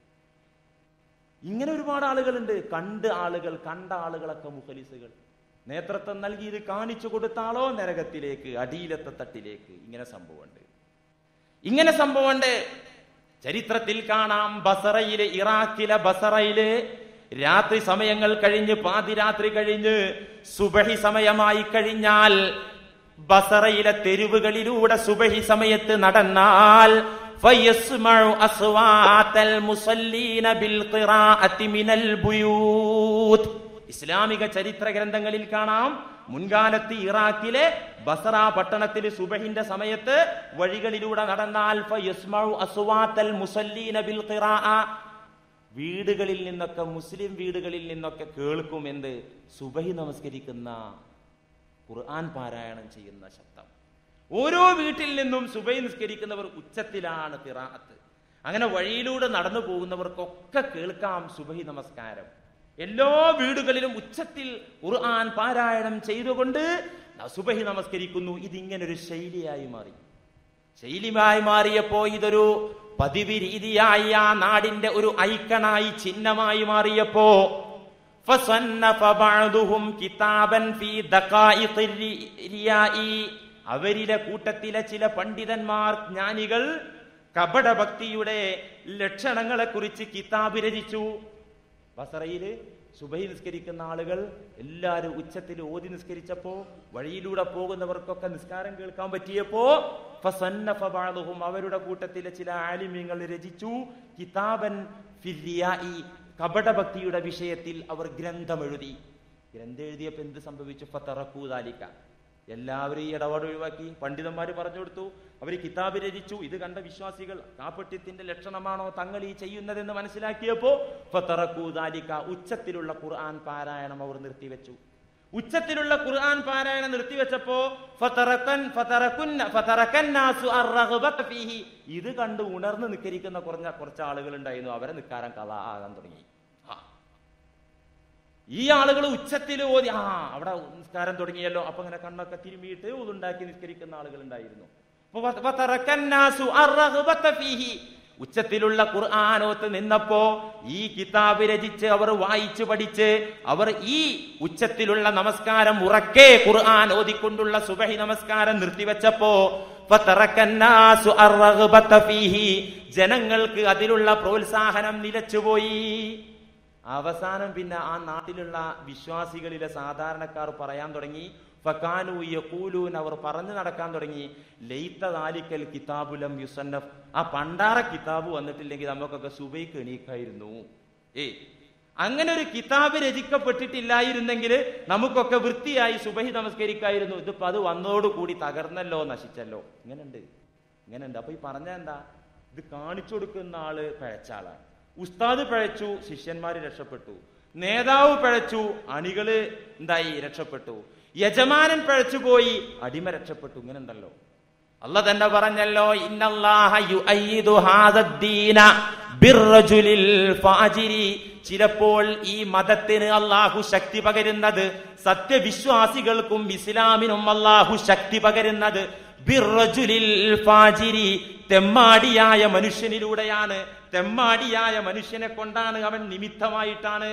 ഇങ്ങനെ ഒരുപാട് ആളുകളുണ്ട് കണ്ട് ആളുകൾ കണ്ട ആളുകളൊക്കെ മുഖലിസുകൾ നേതൃത്വം നൽകി ഇത് കാണിച്ചു കൊടുത്താളോ നരകത്തിലേക്ക് അടിയിലത്തെ തട്ടിലേക്ക് ഇങ്ങനെ സംഭവമുണ്ട് ഇങ്ങനെ സംഭവമുണ്ട് ചരിത്രത്തിൽ കാണാം ബസറയിലെ ഇറാഖിലെ ബസറയില് രാത്രി സമയങ്ങൾ കഴിഞ്ഞ് പാതിരാത്രി കഴിഞ്ഞ് സുബഹി സമയമായി കഴിഞ്ഞാൽ ബസറയിലെ തെരുവുകളിലൂടെ സുബഹി സമയത്ത് നടന്നാൽ فيسمع أصوات المصلين بالقراءة من البيوت ഇസ്ലാമിക ചരിത്ര ഗ്രന്ഥങ്ങളിൽ കാണാം മുൻകാലത്ത് ഇറാഖിലെ ബസറ പട്ടണത്തിൽ സുബഹിന്റെ സമയത്ത് വഴികളിലൂടെ നടന്നാൽ ഫയസ്മഉ അസ്വാത്തൽ മുസല്ലീന ബിൽ ഖിറാഅ വീടുകളിൽ നിന്നൊക്കെ മുസ്ലിം വീടുകളിൽ നിന്നൊക്കെ കേൾക്കും എന്ത് സുബഹി നമസ്കരിക്കുന്ന ഖുർആൻ പാരായണം ചെയ്യുന്ന ശബ്ദം ഓരോ വീട്ടിൽ നിന്നും സുബൈ നിസ്കരിക്കുന്നവർ ഉച്ചത്തിലാണ് തിറാത്ത് അങ്ങനെ വഴിയിലൂടെ നടന്നു പോകുന്നവർക്കൊക്കെ കേൾക്കാം സുബഹി നമസ്കാരം എല്ലാ വീടുകളിലും ഉച്ചത്തിൽ ഖുർആൻ പാരായണം ചെയ്തുകൊണ്ട് സുബഹി നമസ്കരിക്കുന്നു ഇതിങ്ങനെ ഒരു ശൈലിയായി മാറി ശൈലിയായി മാറിയപ്പോ ഇതൊരു പതിവ് രീതിയായി ആ നാടിന്റെ ഒരു ഐക്കണായി ചിഹ്നമായി മാറിയപ്പോ فصنف بعضهم كتابا في دقائق الرياء അവരിലെ കൂട്ടത്തിലെ ചില പണ്ഡിതന്മാർ ജ്ഞാനികൾ കപടഭക്തിയുടെ ലക്ഷണങ്ങളെ കുറിച്ച് കിതാബ് രചിച്ചു ബസറയില് സുബൈ നിസ്കരിക്കുന്ന ആളുകൾ എല്ലാവരും ഉച്ചത്തിൽ ഓതി നിസ്കരിച്ചപ്പോ വഴിയിലൂടെ പോകുന്നവർക്കൊക്കെ നിസ്കാരം കേൾക്കാൻ പറ്റിയപ്പോ ഫസന്നഫ ബഅദുഹും അവരുടെ കൂട്ടത്തിലെ ചില ആലിമ്യങ്ങൾ രചിച്ചു കിതാബൻ ഫിർരിയായി കപടഭക്തിയുടെ വിഷയത്തിൽ അവർ ഗ്രന്ഥം എഴുതി ഗ്രന്ഥം എഴുതിയപ്പോ എന്ത് സംഭവിച്ചു ഫതറക്കൂതാലിക്ക എല്ലാവരും ഈ ഇടപാട് ഒഴിവാക്കി പണ്ഡിതന്മാർ പറഞ്ഞു കൊടുത്തു അവർ കിതാബ് രചിച്ചു ഇത് കണ്ട വിശ്വാസികൾ കാപ്പട്യത്തിന്റെ ലക്ഷണമാണോ തങ്ങൾ ഈ ചെയ്യുന്നതെന്ന് മനസ്സിലാക്കിയപ്പോ ഫതറക്കൂദാലിക ഉച്ചത്തിലുള്ള ഖുർആൻ പാരായണം അവർ നിർത്തിവെച്ചു ഉച്ചത്തിലുള്ള ഖുർആൻ പാരായണം നിർത്തിവെച്ചപ്പോ ഫതറക്കൻ ഫതറക്കുന്ന ഫതറക്കന്നാസു അർറഗ്ബത ഫീഹി ഇത് കണ്ട് ഉണർന്ന് നിക്കരിക്കുന്ന കുറഞ്ഞ കുറച്ച് ആളുകൾ ഉണ്ടായിരുന്നു അവരെ നിക്കാരം കഥ ആകാൻ തുടങ്ങി ആ. ഈ ആളുകൾ ഉച്ചത്തിൽ ഓതി ആ അവിടെ നിസ്കാരം തുടങ്ങിയല്ലോ അപ്പൊ ഇങ്ങനെ കണ്ണൊക്കെ തിരുമിയിട്ട് ഉണ്ടാക്കി നിസ്കരിക്കുന്ന ആളുകൾ ഉണ്ടായിരുന്നു അപ്പൊ വ- വതറക്കന്നാസു അർറഗ്ബത ഫീഹി. ഉച്ചത്തിലുള്ള ഖുർആാനോത്ത് നിന്നപ്പോ ഈ കിതാബ് രചിച്ച് അവർ വായിച്ചു പഠിച്ച് അവർ ഈ ഉച്ചത്തിലുള്ള നമസ്കാരം ഉറക്കെ ഖുർആൻ ഓതിക്കൊണ്ടുള്ള സുബഹി നമസ്കാരം നിർത്തിവെച്ചപ്പോ ഫതറക്കന്നാസു അർറഗ്ബത ഫീഹി. ജനങ്ങൾക്ക് അതിലുള്ള പ്രോത്സാഹനം നിലച്ചുപോയി അവസാനം പിന്നെ ആ നാട്ടിലുള്ള വിശ്വാസികളിലെ സാധാരണക്കാർ പറയാൻ തുടങ്ങി ഫക്കാനു യഖൂലൂൻ അവർ പറഞ്ഞു നടക്കാൻ തുടങ്ങി ലൈത്ത ദാലിക്കൽ കിതാബുലം യുസന്നഫ് ആ പണ്ടാറ കിതാബ് വന്നിട്ടില്ലെങ്കിൽ നമുക്കൊക്കെ സുബൈക്ക് എണീക്കായിരുന്നു ഏ അങ്ങനെ ഒരു കിതാബ് രചിക്കപ്പെട്ടിട്ടില്ലായിരുന്നെങ്കിൽ നമുക്കൊക്കെ വൃത്തിയായി സുബഹി നമസ്കരിക്കായിരുന്നു ഇതിപ്പോ അത് വന്നതോടുകൂടി തകർന്നല്ലോ നശിച്ചല്ലോ ഇങ്ങനെയുണ്ട് ഇങ്ങനെയുണ്ട് അപ്പൊ ഈ പറഞ്ഞ എന്താ ഇത് കാണിച്ചു കൊടുക്കുന്ന ആള് പഴച്ച ആളാണ് ഉസ്താദ് പഴച്ചു ശിഷ്യന്മാര് രക്ഷപ്പെട്ടു നേതാവ് പഴച്ചു അണികള് എന്തായി രക്ഷപ്പെട്ടു യജമാനൻ പഴച്ചുപോയി അടിമ രക്ഷപ്പെട്ടു ഇങ്ങനെ ഉണ്ടല്ലോ അല്ല തന്നെ പറഞ്ഞല്ലോ ഇന്നല്ലാഹ യുഅയ്യിദു ഹാദദ്ദീന ബിർറജുലിൽ ഫാജിരി ചിലപ്പോൾ ഈ മതത്തിന് അള്ളാഹു ശക്തി പകരുന്നത് സത്യവിശ്വാസികൾക്കും ഇസ്ലാമിനും അള്ളാഹു ശക്തി പകരുന്നത് ബിർറജുലിൽ ഫാജിരി തെമ്മാടിയായ മനുഷ്യനിലൂടെയാണ് തെമ്മാടിയായ മനുഷ്യനെ കൊണ്ടാണ് അവൻ നിമിത്തമായിട്ടാണ്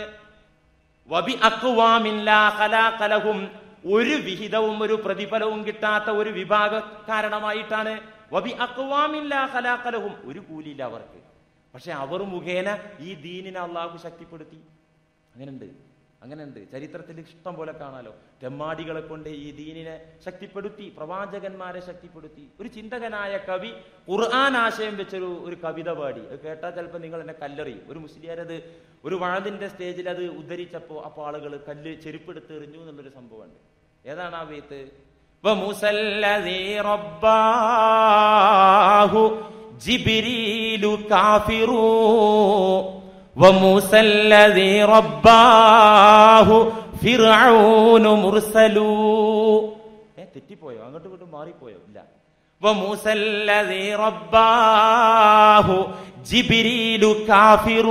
വബി അക്വാമില്ലാ ഖലാഖലഹും ഒരു വിഹിതവും ഒരു പ്രതിഫലവും കിട്ടാത്ത ഒരു വിഭാഗ കാരണമായിട്ടാണ് വബി അക്വാമില്ലാ ഖലാഖലഹും ഒരു കൂലിയില്ല അവർക്ക് പക്ഷെ അവർ മുഖേന ഈ ദീനിനെ അള്ളാഹു ശക്തിപ്പെടുത്തി അങ്ങനെയുണ്ട് അങ്ങനെയുണ്ട് ചരിത്രത്തിൽ ഇഷ്ടം പോലെ കാണാലോ തെമ്മാടികളെ കൊണ്ട് ഈ ദീനിനെ ശക്തിപ്പെടുത്തി പ്രവാചകന്മാരെ ശക്തിപ്പെടുത്തി ഒരു ചിന്തകനായ കവി ഖുർആൻ ആശയം വെച്ചൊരു ഒരു കവിത പാടി അത് കേട്ടാൽ ചിലപ്പോൾ നിങ്ങൾ എന്നെ കല്ലെറിയും ഒരു മുസ്ലിയാരത് ഒരു വാഴതിന്റെ സ്റ്റേജിൽ അത് ഉദ്ധരിച്ചപ്പോൾ അപ്പോൾ ആളുകൾ കല്ല് ചെരുപ്പെടുത്ത് എറിഞ്ഞു എന്നുള്ളൊരു സംഭവമുണ്ട് ഏതാണ് ആ വീത്ത് ومسلذي رباه جبريل كافر وموسى الذي رباه فرعون مرسل ഏ തെറ്റിപ്പോയോ അങ്ങോട്ടും ഇങ്ങോട്ടും മാറിപ്പോയോ ഇല്ല وموسى الذي رباه جبريل كافر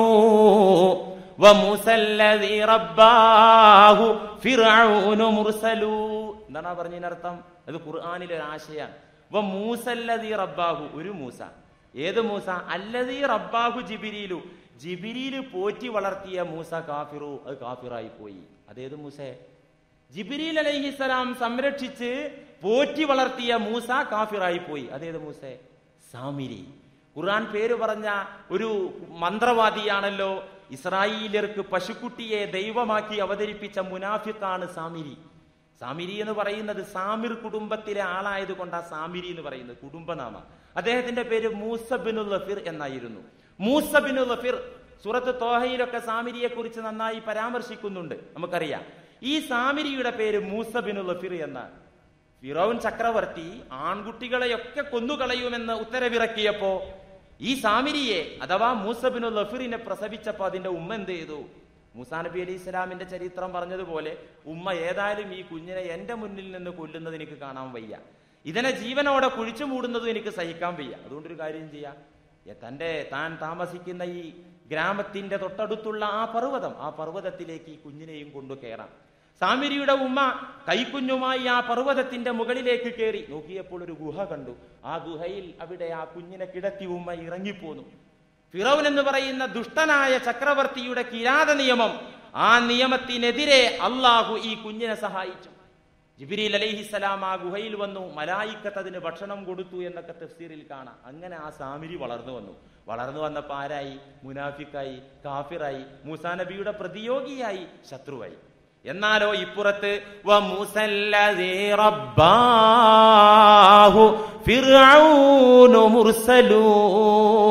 وموسى الذي رباه فرعون مرسل എന്താണ് ആ പറഞ്ഞതിനർത്ഥം അത് ഖുർആാനിലെ ഒരു ആശയാണ് വ മൂസല്ലതി റബ്ബാഹു ഒരു മൂസ ഏത് മൂസ അല്ലതീ റബ്ബാഹു ജിബിരിയിലു ജിബിരിയില് പോറ്റി വളർത്തിയ മൂസ കാഫിറു അത് കാഫിറായി പോയി അതേത് മൂസേ ജിബിരിൽ അലൈഹിസലാം സംരക്ഷിച്ച് പോറ്റി വളർത്തിയ മൂസ കാഫിറായി പോയി അതേത് മൂസേ സാമിരി ഖുർആൻ പേര് പറഞ്ഞ ഒരു മന്ത്രവാദിയാണല്ലോ ഇസ്രായേലിയർക്ക് പശുക്കുട്ടിയെ ദൈവമാക്കി അവതരിപ്പിച്ച മുനാഫിക്കാണ് സാമിരി സാമിരി എന്ന് പറയുന്നത് സാമിർ കുടുംബത്തിലെ ആളായത് കൊണ്ട് ആ സാമിരി എന്ന് പറയുന്നത് കുടുംബനാമ അദ്ദേഹത്തിന്റെ പേര് മൂസബിനുൽ ലഫിർ എന്നായിരുന്നു മൂസബിനുൽ ലഫിർ സൂറത്ത് തോഹയിലൊക്കെ സാമിരിയെ കുറിച്ച് നന്നായി പരാമർശിക്കുന്നുണ്ട് നമുക്കറിയാം ഈ സാമിരിയുടെ പേര് മൂസബിനുൽ ലഫിർ എന്നാണ് ഫിറോൻ ചക്രവർത്തി ആൺകുട്ടികളെയൊക്കെ കൊന്നുകളയുമെന്ന് ഉത്തരവിറക്കിയപ്പോ ഈ സാമിരിയെ അഥവാ മൂസബിനു ലഫിറിനെ പ്രസവിച്ചപ്പോ അതിന്റെ ഉമ്മ എന്ത് ചെയ്തു മൂസാ നബി അലി ഇസ്ലാമിന്റെ ചരിത്രം പറഞ്ഞതുപോലെ ഉമ്മ ഏതായാലും ഈ കുഞ്ഞിനെ എന്റെ മുന്നിൽ നിന്ന് കൊല്ലുന്നത് എനിക്ക് കാണാൻ വയ്യ ഇതിനെ ജീവനോടെ കുഴിച്ചു മൂടുന്നതും എനിക്ക് സഹിക്കാൻ വയ്യ അതുകൊണ്ടൊരു കാര്യം ചെയ്യാം എ- തന്റെ താൻ താമസിക്കുന്ന ഈ ഗ്രാമത്തിന്റെ തൊട്ടടുത്തുള്ള ആ പർവ്വതം ആ പർവ്വതത്തിലേക്ക് ഈ കുഞ്ഞിനെയും കൊണ്ടു കയറാം സാമിരിയുടെ ഉമ്മ കൈക്കുഞ്ഞുമായി ആ പർവ്വതത്തിന്റെ മുകളിലേക്ക് കയറി നോക്കിയപ്പോൾ ഒരു ഗുഹ കണ്ടു ആ ഗുഹയിൽ അവിടെ ആ കുഞ്ഞിനെ കിടത്തി ഉമ്മ ഇറങ്ങിപ്പോന്നു ഫിറോൻ എന്ന് പറയുന്ന ദുഷ്ടനായ ചക്രവർത്തിയുടെ കിരാത നിയമം ആ നിയമത്തിനെതിരെ അള്ളാഹു ഈ കുഞ്ഞിനെ സഹായിച്ചു ജിബിരിൽ അലൈഹിസലാം ആ ഗുഹയിൽ വന്നു മലായിക്കത്ത് അതിന് ഭക്ഷണം കൊടുത്തു എന്നൊക്കെ തഫ്സീറിൽ കാണാം അങ്ങനെ ആ സാമിരി വളർന്നു വന്നു വളർന്നു വന്നപ്പോ ആരായി മുനാഫിക്കായി കാഫിറായി മൂസാ നബിയുടെ പ്രതിയോഗിയായി ശത്രുവായി എന്നാലോ ഇപ്പുറത്ത് വമുസല്ലദീ റബ്ബാഹു ഫിർഔനു മുർസലൂ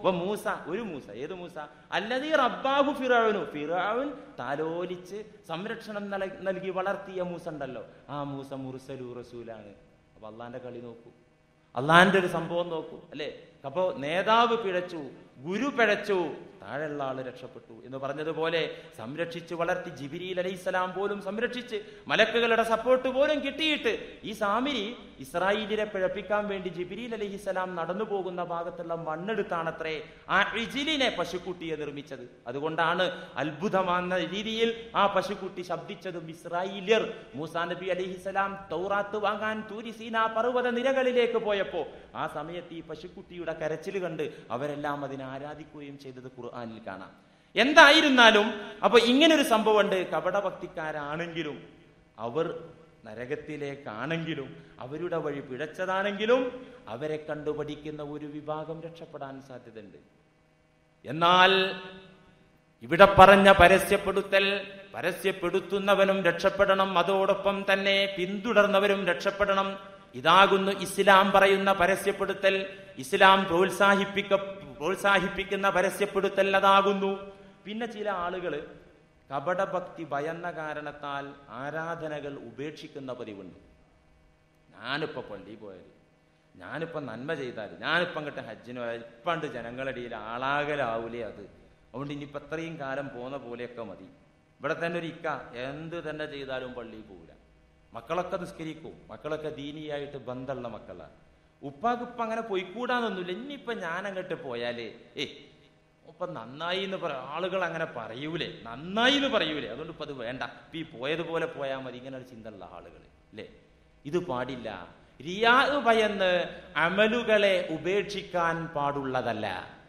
വ മൂസ ഒരു മൂസ ഏത് മൂസ അല്ലതീ റബ്ബാഹു ഫിറാവുനു ഫിറാവുൻ താലോലിച്ച് സംരക്ഷണം നല- നൽകി വളർത്തിയ മൂസ ഉണ്ടല്ലോ ആ മൂസ മുർസലു റസൂലാണ് അപ്പൊ അള്ളാന്റെ കളി നോക്കൂ അള്ളാന്റെ ഒരു സംഭവം നോക്കൂ അല്ലേ അപ്പോ നേതാവ് പിഴച്ചു ഗുരു പിഴച്ചു താഴെയുള്ള ആള് രക്ഷപ്പെട്ടു എന്ന് പറഞ്ഞതുപോലെ സംരക്ഷിച്ച് വളർത്തി ജിബിരിയിൽ അലൈഹിസ്സലാം പോലും സംരക്ഷിച്ച് മലക്കുകളുടെ സപ്പോർട്ട് പോലും കിട്ടിയിട്ട് ഈ സാമിരി ഇസ്രായേലിനെ പിഴപ്പിക്കാൻ വേണ്ടി ജിബിരിൽ അലൈഹിസ്സലാം നടന്നു പോകുന്ന ഭാഗത്തുള്ള മണ്ണെടുത്താണത്രേ ആ ഇജിലിനെ പശുക്കുട്ടിയെ നിർമ്മിച്ചത് അതുകൊണ്ടാണ് അത്ഭുതമാകുന്ന രീതിയിൽ ആ പശുക്കുട്ടി ശബ്ദിച്ചതും ഇസ്രായേലിയർ മൂസാ നബി അലൈഹിസ്സലാം തൗറാത്ത് വാങ്ങാൻ തൂരിസീന പർവ്വത നിരകളിലേക്ക് പോയപ്പോ ആ സമയത്ത് ഈ പശുക്കുട്ടിയുടെ കരച്ചിൽ കണ്ട് അവരെല്ലാം അതിനെ ആരാധിക്കുകയും ചെയ്തത് ഖുർആനിൽ കാണാം എന്തായിരുന്നാലും അപ്പൊ ഇങ്ങനൊരു സംഭവമുണ്ട് കപടഭക്തിക്കാരാണെങ്കിലും അവർ നരകത്തിലേക്കാണെങ്കിലും അവരുടെ വഴി പിഴച്ചതാണെങ്കിലും അവരെ കണ്ടുപഠിക്കുന്ന ഒരു വിഭാഗം രക്ഷപ്പെടാൻ സാധ്യതയുണ്ട് എന്നാൽ ഇവിടെ പറഞ്ഞ പരസ്യപ്പെടുത്തൽ പരസ്യപ്പെടുത്തുന്നവനും രക്ഷപ്പെടണം അതോടൊപ്പം തന്നെ പിന്തുടർന്നവരും രക്ഷപ്പെടണം ഇതാകുന്നു ഇസ്ലാം പറയുന്ന പരസ്യപ്പെടുത്തൽ ഇസ്ലാം പ്രോത്സാഹിപ്പിക്ക പ്രോത്സാഹിപ്പിക്കുന്ന പരസ്യപ്പെടുത്തൽ അതാകുന്നു പിന്നെ ചില ആളുകൾ കപടഭക്തി ഭയന്ന കാരണത്താൽ ആരാധനകൾ ഉപേക്ഷിക്കുന്ന പതിവുണ്ട് ഞാനിപ്പോ പള്ളി പോയാൽ ഞാനിപ്പോ നന്മ ചെയ്താൽ ഞാനിപ്പോ അങ്ങോട്ട് ഹജ്ജിന് പോയാൽ ഇപ്പണ്ട് ജനങ്ങളിടയിൽ ആളാകലാവൂലേ അത് അതുകൊണ്ട് ഇനിയിപ്പോ അത്രയും കാലം പോന്ന പോലെയൊക്കെ മതി ഇവിടെ തന്നെ ഒരു ഇക്ക എന്ത് തന്നെ ചെയ്താലും പള്ളിയിൽ പോകില്ല മക്കളൊക്കെ നിസ്കരിക്കും മക്കളൊക്കെ ദീനിയായിട്ട് ബന്ധമുള്ള മക്കളാണ് ഉപ്പാക്ക് ഇപ്പൊ അങ്ങനെ പോയിക്കൂടാന്നൊന്നുമില്ല ഇനിയിപ്പൊ ഞാൻ അങ്ങോട്ട് പോയാലേ ഏ ഇപ്പൊ നന്നായി എന്ന് പറ ആളുകൾ അങ്ങനെ പറയൂലേ നന്നായി എന്ന് പറയൂലേ അതുകൊണ്ട് ഇപ്പൊ അത് വേണ്ട ഇപ്പൊ ഈ പോയതുപോലെ പോയാൽ മതി ഇങ്ങനെ ഒരു ചിന്തയുള്ള ആളുകൾ അല്ലേ ഇത് പാടില്ല റിയാ ഭയന്ന് അമലുകളെ ഉപേക്ഷിക്കാൻ പാടുള്ളതല്ല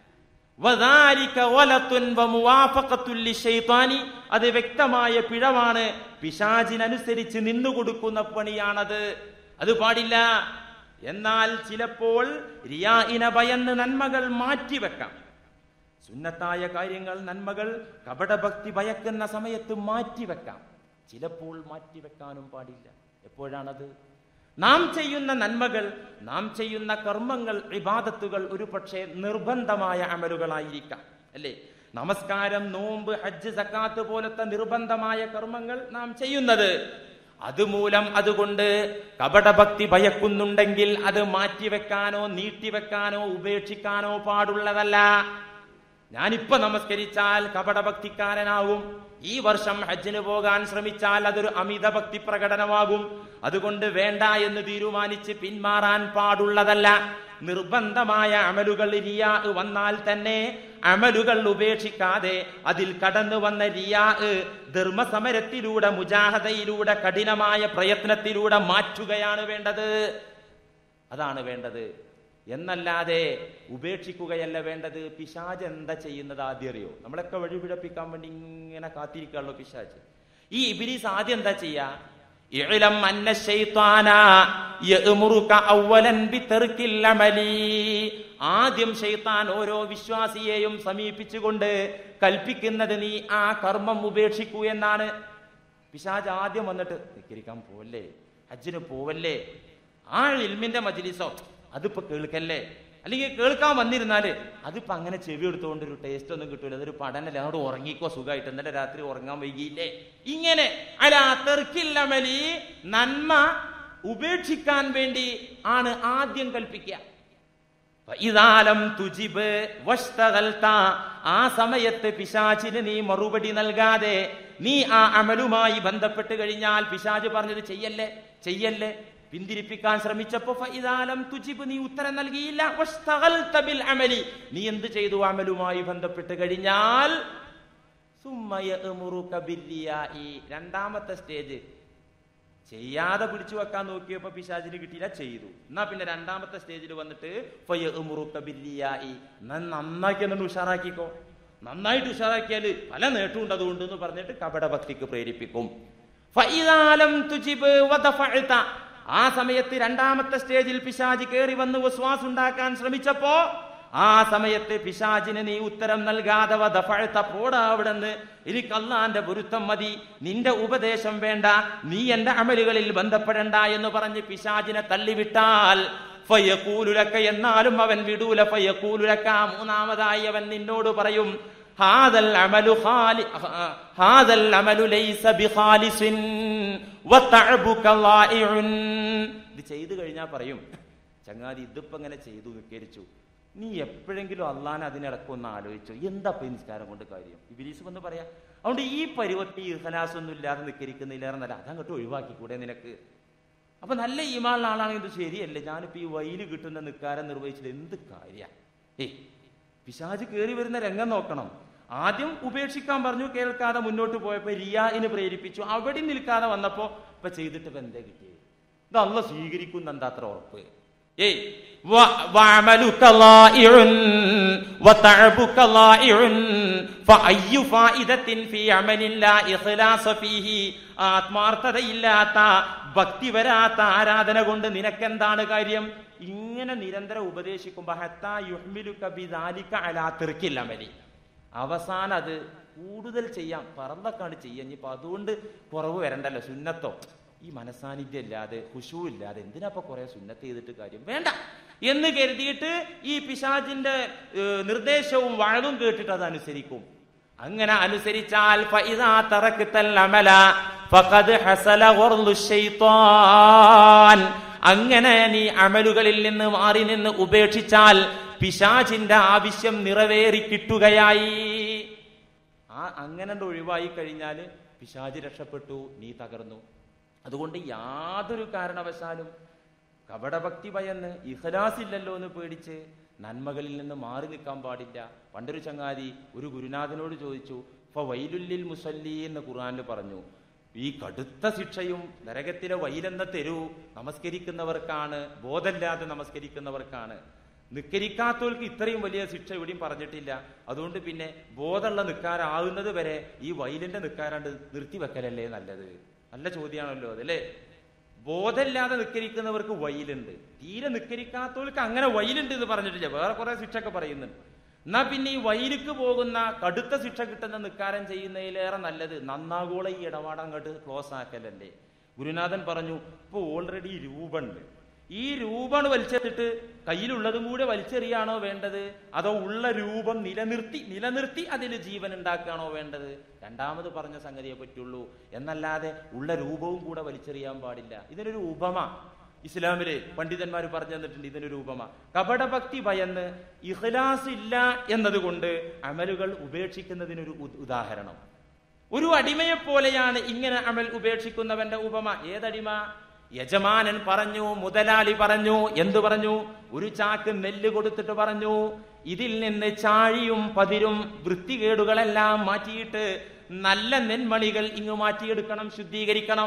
വദാലിക വലത്തുൻ വമുവാഫഖത്തുൽ ലിശൈത്താനി. അത് വ്യക്തമായ പിഴവാണ് പിശാചിനനുസരിച്ച് നിന്നുകൊടുക്കുന്ന പണിയാണത് അത് പാടില്ല എന്നാൽ ചിലപ്പോൾ റിയാഇന ഭയന്ന് നന്മകൾ മാറ്റിവെക്കാം സുന്നത്തായ കാര്യങ്ങൾ നന്മകൾ കപടഭക്തി ഭയക്കുന്ന സമയത്ത് മാറ്റിവെക്കാം ചിലപ്പോൾ മാറ്റിവെക്കാനും പാടില്ല എപ്പോഴാണത് നാം ചെയ്യുന്ന നന്മകൾ നാം ചെയ്യുന്ന കർമ്മങ്ങൾ ഇബാദത്തുകൾ ഒരു പക്ഷേ നിർബന്ധമായ അമലുകളായിരിക്കാം അല്ലേ നമസ്കാരം നോമ്പ് ഹജ്ജ് സക്കാത്ത് പോലത്തെ നിർബന്ധമായ കർമ്മങ്ങൾ നാം ചെയ്യുന്നത് അതുമൂലം അതുകൊണ്ട് കപടഭക്തി ഭയക്കുന്നുണ്ടെങ്കിൽ അത് മാറ്റിവെക്കാനോ നീട്ടിവെക്കാനോ ഉപേക്ഷിക്കാനോ പാടുള്ളതല്ല ഞാനിപ്പോ നമസ്കരിച്ചാൽ കപടഭക്തിക്കാരനാവും ഈ വർഷം ഹജ്ജിന് പോകാൻ ശ്രമിച്ചാൽ അതൊരു അമിത ഭക്തി പ്രകടനമാകും അതുകൊണ്ട് വേണ്ട എന്ന് തീരുമാനിച്ച് പിന്മാറാൻ പാടുള്ളതല്ല നിർബന്ധമായ അമലുകൾ റിയാ വന്നാൽ തന്നെ അമലുകൾ ഉപേക്ഷിക്കാതെ അതിൽ കടന്നു വന്ന റിയാ ധർമ്മസമരത്തിലൂടെ മുജാഹദയിലൂടെ കഠിനമായ പ്രയത്നത്തിലൂടെ മാറ്റുകയാണ് വേണ്ടത് അതാണ് വേണ്ടത് എന്നല്ലാതെ ഉപേക്ഷിക്കുകയല്ല വേണ്ടത് പിശാജ് എന്താ ചെയ്യുന്നത് ആദ്യം അറിയോ നമ്മളൊക്കെ വഴി പിഴപ്പിക്കാൻ വേണ്ടി ഇങ്ങനെ കാത്തിരിക്കാണല്ലോ പിശാജ് ഈ ഇബിലീസ് ആദ്യം എന്താ ചെയ്യാ ഇഅ്ലം അന്ന ശൈത്വാന യഅ്മുറുക അവലൻ ബിതർക്കിൽ അമലി ആദ്യം ഷെയ്ത്താൻ ഓരോ വിശ്വാസിയെയും സമീപിച്ചുകൊണ്ട് കൽപ്പിക്കുന്നത് നീ ആ കർമ്മം ഉപേക്ഷിക്കൂ എന്നാണ് പിശാജ് ആദ്യം വന്നിട്ട് നിക്കരിക്കാൻ പോവല്ലേ ഹജ്ജിന് പോവല്ലേ ആ ഇൽമിന്റെ മജ്ലിസോ അതിപ്പോ കേൾക്കല്ലേ അല്ലെങ്കിൽ കേൾക്കാൻ വന്നിരുന്നാല് അതിപ്പോ അങ്ങനെ ചെവി എടുത്തുകൊണ്ട് ഒരു ടേസ്റ്റ് ഒന്നും കിട്ടൂല അതൊരു പഠനല്ലേ അങ്ങോട്ട് ഉറങ്ങിക്കോ സുഖമായിട്ട് ഇന്നലെ രാത്രി ഉറങ്ങാൻ വൈകിയില്ലേ ഇങ്ങനെ അല്ല തെർക്കില്ലമലി നന്മ ഉപേക്ഷിക്കാൻ വേണ്ടി ആണ് ആദ്യം കൽപ്പിക്കുക ഇതാലം തുജിബ് വഷ്തകൽത്ത ആ സമയത്ത് പിശാചിന് നീ മറുപടി നൽകാതെ നീ ആ അമലുമായി ബന്ധപ്പെട്ട് കഴിഞ്ഞാൽ പിശാജ് പറഞ്ഞത് ചെയ്യല്ലേ ചെയ്യല്ലേ പിന്തിരിപ്പിക്കാൻ ശ്രമിച്ചപ്പോ ഫഇദാലം തുജിബ് നീ ഉത്തരം നൽകിയില്ല വഷ്തഗൽത ബിൽ അമലി നീ എന്ത് ചെയ്തു അമലുമായി ബന്ധപ്പെട്ട് കഴിഞ്ഞാൽ സുമ്മ യഅ്മുറുക ബിർരിയാഇ. രണ്ടാമത്തെ സ്റ്റേജ് ചെയ്യാതെ പിടിച്ചു വെക്കാൻ നോക്കിയപ്പോ പിശാചിന് കിട്ടിയില്ല ചെയ്തു എന്നാ പിന്നെ രണ്ടാമത്തെ സ്റ്റേജിൽ വന്നിട്ട് ഫയഅ്മുറുക ബിർരിയാഇ. എന്നാ നന്നാക്കി എന്നിട്ട് ഉഷാറാക്കിക്കോ നന്നായിട്ട് ഉഷാറാക്കിയാൽ പല നേട്ടമുണ്ട് അതുകൊണ്ട് എന്ന് പറഞ്ഞിട്ട് കപടഭക്തിക്ക് പ്രേരിപ്പിക്കും ഫഇദാലം തുജിബ് വദഫഅത. ആ സമയത്ത് രണ്ടാമത്തെ സ്റ്റേജിൽ പിശാജ് കയറി വന്ന് വസ്വാസ് ഉണ്ടാക്കാൻ ശ്രമിച്ചപ്പോ ആ സമയത്ത് പിശാജിന് നീ ഉത്തരം നൽകാതെ വധപ്പഴുത്ത പോടാ അവിടുന്ന് എനിക്ക് അള്ളാന്റെ പൊരുത്തം മതി നിന്റെ ഉപദേശം വേണ്ട നീ എന്റെ അമലുകളിൽ ബന്ധപ്പെടണ്ട എന്ന് പറഞ്ഞ് പിശാജിനെ തള്ളിവിട്ടാൽ ഫയഖൂലുലക്ക എന്നാലും അവൻ വിടൂല ഫയഖൂലുലക്ക മൂന്നാമതായി അവൻ നിന്നോട് പറയും ഹാദൽ അമലു ഖാലി ഹാദൽ അമലു ലൈസ ബിഖാലിസിൻ വതഅബുക ളായിഉൻ ഇത് ചെയ്തു കഴിഞ്ഞാൽ പറയും ചങ്ങാതി ഇതിപ്പോ ഇങ്ങനെ ചെയ്തു നിൽക്കരിച്ചു നീ എപ്പോഴെങ്കിലും അള്ളാൻ അതിനിടക്കൊന്ന് ആലോചിച്ചോ എന്താ ഇപ്പൊ ഈ നിസ്കാരം കൊണ്ട് കാര്യം ഇബിലീസ് വന്ന് പറയാം അതുകൊണ്ട് ഈ പരുവത്തിൽ ഇഹലാസ് ഒന്നും ഇല്ലാതെ നിൽക്കരിക്കുന്നില്ലേറെ നല്ല അതങ്ങോട്ട് ഒഴിവാക്കിക്കൂടെ നിനക്ക് അപ്പൊ നല്ല ഈമാനുള്ള ആളാണെങ്കിൽ ഇത് ശരിയല്ലേ ഞാനിപ്പോ ഈ വൈല് കിട്ടുന്ന നിൽക്കാരം നിർവഹിച്ചില്ല എന്ത് കാര്യ ഏയ് പിശാജ് കയറി വരുന്ന രംഗം നോക്കണം ആദ്യം ഉപേക്ഷിക്കാൻ പറഞ്ഞു കേൾക്കാതെ മുന്നോട്ട് പോയപ്പോ റിയാഇന് പ്രേരിപ്പിച്ചു അവിടെ നിൽക്കാതെ വന്നപ്പോ ഇപ്പൊ ചെയ്തിട്ട് ഇപ്പൊ എന്താ കിട്ടിയത് ഇത് അല്ല സ്വീകരിക്കുന്ന എന്താ അത്ര ഉറപ്പ് ഏയ് വ- വഅമലുക ളായിഉൻ വതഅബുക ളായിഉൻ ഫഅയ്യു ഫായിദത്തിൻ ഫീ അമലിൻ ലാ ഇഖ്ലാസ ഫീഹി ആത്മാർത്ഥതയില്ലാത്ത ഭക്തി വരാത്ത ആരാധന കൊണ്ട് നിനക്കെന്താണ് കാര്യം ഇങ്ങനെ നിരന്തരം ഉപദേശിക്കുമ്പോ ഹത്താ യുഹ്മിലുക ബിദാലിക അലാ തിർക്കിൽ അമലി അവസാനം അത് കൂടുതൽ ചെയ്യാം പറന്നൊക്കെയാണ് ചെയ്യാൻ ഇനിയിപ്പോ അതുകൊണ്ട് കുറവ് വരണ്ടല്ലോ സുന്നത്തോ ഈ മനസാന്നിധ്യം ഇല്ലാതെ ഹുഷു ഇല്ലാതെ എന്തിനാ ഇപ്പൊ കുറെ സുന്നത്ത് ചെയ്തിട്ട് കാര്യം വേണ്ട എന്ന് കരുതിയിട്ട് ഈ പിശാജിന്റെ ഏഹ്, നിർദ്ദേശവും വഴതും കേട്ടിട്ട് അത് അനുസരിക്കും അങ്ങനെ അനുസരിച്ചാൽ ഫഇദാ തറക്തൽ അമല ഫഖദ് ഹസല ഗർലു ശൈത്താൻ അങ്ങനെ നീ അമലുകളിൽ നിന്ന് മാറി നിന്ന് ഉപേക്ഷിച്ചാൽ പിശാചിന്റെ ആവശ്യം നിറവേറി കിട്ടുകയായി ആ അങ്ങനെ ഒഴിവായി കഴിഞ്ഞാൽ പിശാചി രക്ഷപ്പെട്ടു നീ തകർന്നു അതുകൊണ്ട് യാതൊരു കാരണവശാലും കപടഭക്തി ഭയന്ന് ഇഖലാസ് ഇല്ലല്ലോ എന്ന് പേടിച്ച് നന്മകളിൽ നിന്ന് മാറി നിൽക്കാൻ പാടില്ല പണ്ടൊരു ചങ്ങാതി ഒരു ഗുരുനാഥനോട് ചോദിച്ചു ഇപ്പൊ വൈലുല്ലിൽ മുസല്ലി എന്ന് ഖുർആനിൽ പറഞ്ഞു ഈ കടുത്ത ശിക്ഷയും നരകത്തിലെ വൈലെന്ന തെരു നമസ്കരിക്കുന്നവർക്കാണ് ബോധമില്ലാതെ നമസ്കരിക്കുന്നവർക്കാണ് നിക്കരിക്കാത്തവർക്ക് ഇത്രയും വലിയ ശിക്ഷ എവിടെയും പറഞ്ഞിട്ടില്ല അതുകൊണ്ട് പിന്നെ ബോധമുള്ള നിൽക്കാരാകുന്നത് വരെ ഈ വയലിന്റെ നിൽക്കാരാണ്ട് നിർത്തിവെക്കലല്ലേ നല്ലത് നല്ല ചോദ്യമാണല്ലോ അതല്ലേ ബോധമില്ലാതെ നിക്കരിക്കുന്നവർക്ക് വയലുണ്ട് തീരെ നിക്കരിക്കാത്തവർക്ക് അങ്ങനെ വയലുണ്ട് എന്ന് പറഞ്ഞിട്ടില്ല വേറെ കുറെ ശിക്ഷ ഒക്കെ പറയുന്നുണ്ട് എന്നാ പിന്നെ ഈ വയലിക്ക് പോകുന്ന കടുത്ത ശിക്ഷ കിട്ടുന്ന നിക്കാരം ചെയ്യുന്നതിലേറെ നല്ലത് നന്നാഗോള ഈ ഇടപാട് അങ്ങോട്ട് ക്ലോസ് ആക്കലല്ലേ ഗുരുനാഥൻ പറഞ്ഞു ഇപ്പൊ ഓൾറെഡി രൂപമുണ്ട് ഈ രൂപമാണ് വലിച്ചെത്തിട്ട് കയ്യിലുള്ളതും കൂടെ വലിച്ചെറിയാണോ വേണ്ടത് അതോ ഉള്ള രൂപം നിലനിർത്തി നിലനിർത്തി അതിൽ ജീവൻ ഉണ്ടാക്കുകയാണോ വേണ്ടത് രണ്ടാമത് പറഞ്ഞ സംഗതിയെ പറ്റുള്ളൂ എന്നല്ലാതെ ഉള്ള രൂപവും കൂടെ വലിച്ചെറിയാൻ പാടില്ല ഇതിനൊരു ഉപമ ഇസ്ലാമില് പണ്ഡിതന്മാർ പറഞ്ഞു തന്നിട്ടുണ്ട് ഇതിനൊരു ഉപമ കപടഭക്തി ഭയന്ന് ഇഖ്ലാസ് ഇല്ല എന്നതുകൊണ്ട് അമലുകൾ ഉപേക്ഷിക്കുന്നതിനൊരു ഉദ്- ഉദാഹരണം ഒരു അടിമയെ പോലെയാണ് ഇങ്ങനെ അമൽ ഉപേക്ഷിക്കുന്നവന്റെ ഉപമ ഏതടിമ യജമാനൻ പറഞ്ഞു മുതലാളി പറഞ്ഞു എന്തു പറഞ്ഞു ഒരു ചാക്ക് നെല്ല് കൊടുത്തിട്ട് പറഞ്ഞു ഇതിൽ നിന്ന് ചാഴിയും പതിരും വൃത്തികേടുകളെല്ലാം മാറ്റിയിട്ട് നല്ല നെന്മണികൾ ഇങ്ങ് മാറ്റിയെടുക്കണം ശുദ്ധീകരിക്കണം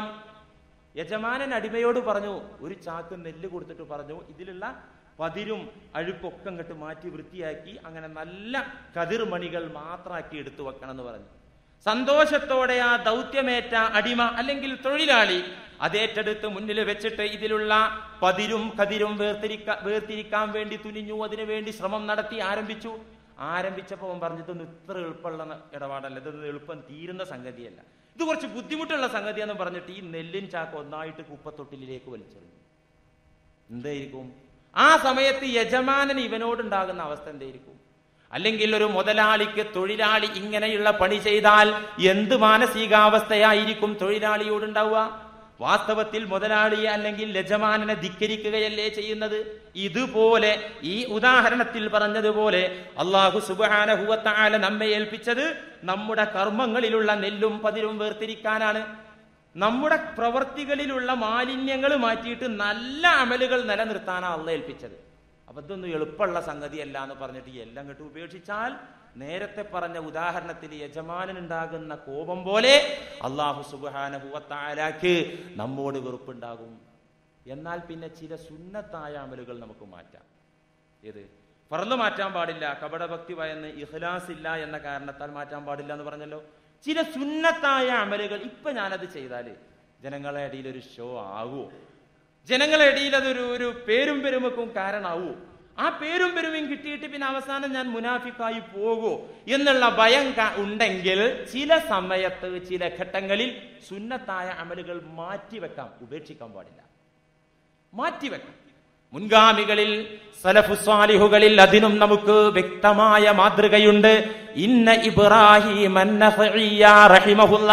യജമാനൻ അടിമയോട് പറഞ്ഞു ഒരു ചാക്ക് നെല്ല് കൊടുത്തിട്ട് പറഞ്ഞു ഇതിലുള്ള പതിരും അഴുക്കൊക്കെ അങ്ങോട്ട് മാറ്റി വൃത്തിയാക്കി അങ്ങനെ നല്ല കതിർമണികൾ മാത്രമാക്കി എടുത്തു വെക്കണം എന്ന് പറഞ്ഞു സന്തോഷത്തോടെ ആ ദൗത്യമേറ്റ അടിമ അല്ലെങ്കിൽ തൊഴിലാളി അതേറ്റെടുത്ത് മുന്നിൽ വെച്ചിട്ട് ഇതിലുള്ള പതിരും കതിരും വേർതിരിക്ക വേർതിരിക്കാൻ വേണ്ടി തുനിഞ്ഞു അതിനു വേണ്ടി ശ്രമം നടത്തി ആരംഭിച്ചു ആരംഭിച്ചപ്പോൾ അവൻ പറഞ്ഞു ഇതൊന്നും ഇത്ര എളുപ്പമുള്ള ഇടപാടല്ല ഇതൊന്നും എളുപ്പം തീരുന്ന സംഗതിയല്ല ഇത് കുറച്ച് ബുദ്ധിമുട്ടുള്ള സംഗതിയാന്ന് പറഞ്ഞിട്ട് ഈ നെല്ലിൻ ചാക്ക് ഒന്നായിട്ട് കുപ്പത്തൊട്ടിലേക്ക് വലിച്ചെറിഞ്ഞു എന്തായിരിക്കും ആ സമയത്ത് യജമാനൻ ഇവനോടുണ്ടാകുന്ന അവസ്ഥ എന്തായിരിക്കും അല്ലെങ്കിൽ ഒരു മുതലാളിക്ക് തൊഴിലാളി ഇങ്ങനെയുള്ള പണി ചെയ്താൽ എന്ത് മാനസികാവസ്ഥയായിരിക്കും തൊഴിലാളിയോടുണ്ടാവുക വാസ്തവത്തിൽ മുതലാളിയെ അല്ലെങ്കിൽ യജമാനനെ ധിക്കരിക്കുകയല്ലേ ചെയ്യുന്നത് ഇതുപോലെ ഈ ഉദാഹരണത്തിൽ പറഞ്ഞതുപോലെ അള്ളാഹു സുബാനഹുവത്താല നമ്മെ ഏൽപ്പിച്ചത് നമ്മുടെ കർമ്മങ്ങളിലുള്ള നെല്ലും പതിരും വേർതിരിക്കാനാണ് നമ്മുടെ പ്രവർത്തികളിലുള്ള മാലിന്യങ്ങൾ മാറ്റിയിട്ട് നല്ല അമലുകൾ നിലനിർത്താനാണ് അള്ള ഏൽപ്പിച്ചത് അപ്പൊ ഇതൊന്നും എളുപ്പമുള്ള സംഗതിയല്ല എന്ന് പറഞ്ഞിട്ട് എല്ലാം കെട്ട് ഉപേക്ഷിച്ചാൽ നേരത്തെ പറഞ്ഞ ഉദാഹരണത്തിൽ യജമാനനുണ്ടാകുന്ന കോപം പോലെ അള്ളാഹു സുബാനഹുവത്താലാക്ക് നമ്മോട് വെറുപ്പുണ്ടാകും എന്നാൽ പിന്നെ ചില സുന്നത്തായ അമലുകൾ നമുക്ക് മാറ്റാം ഏത് ഫറന്ന് മാറ്റാൻ പാടില്ല കപടഭക്തി ഭയന്ന് ഇഖ്ലാസ് ഇല്ല എന്ന കാരണത്താൽ മാറ്റാൻ പാടില്ല എന്ന് പറഞ്ഞല്ലോ ചില സുന്നത്തായ അമലുകൾ ഇപ്പൊ ഞാനത് ചെയ്താല് ജനങ്ങളെ ഇടയിൽ ഒരു ഷോ ആകുമോ ജനങ്ങളെ ഇടയിൽ അതൊരു ഒരു പേരും പെരുമക്കും കാരണമാവൂ ആ പേരും പെരുമയും കിട്ടിയിട്ട് പിന്നെ അവസാനം ഞാൻ മുനാഫിക്കായി പോകോ എന്നുള്ള ഭയം ക- ഉണ്ടെങ്കിൽ ചില സമയത്ത് ചില ഘട്ടങ്ങളിൽ സുന്നത്തായ അമലുകൾ മാറ്റിവെക്കാം ഉപേക്ഷിക്കാൻ പാടില്ല മാറ്റിവെക്കാം മുൻഗാമികളിൽ സലഫുസ്വാലിഹുകളിൽ അതിനും നമുക്ക് വ്യക്തമായ മാതൃകയുണ്ട് ഇന്ന ഇബ്രാഹിം അന്നഫഇയ്യ റഹിമഹുല്ല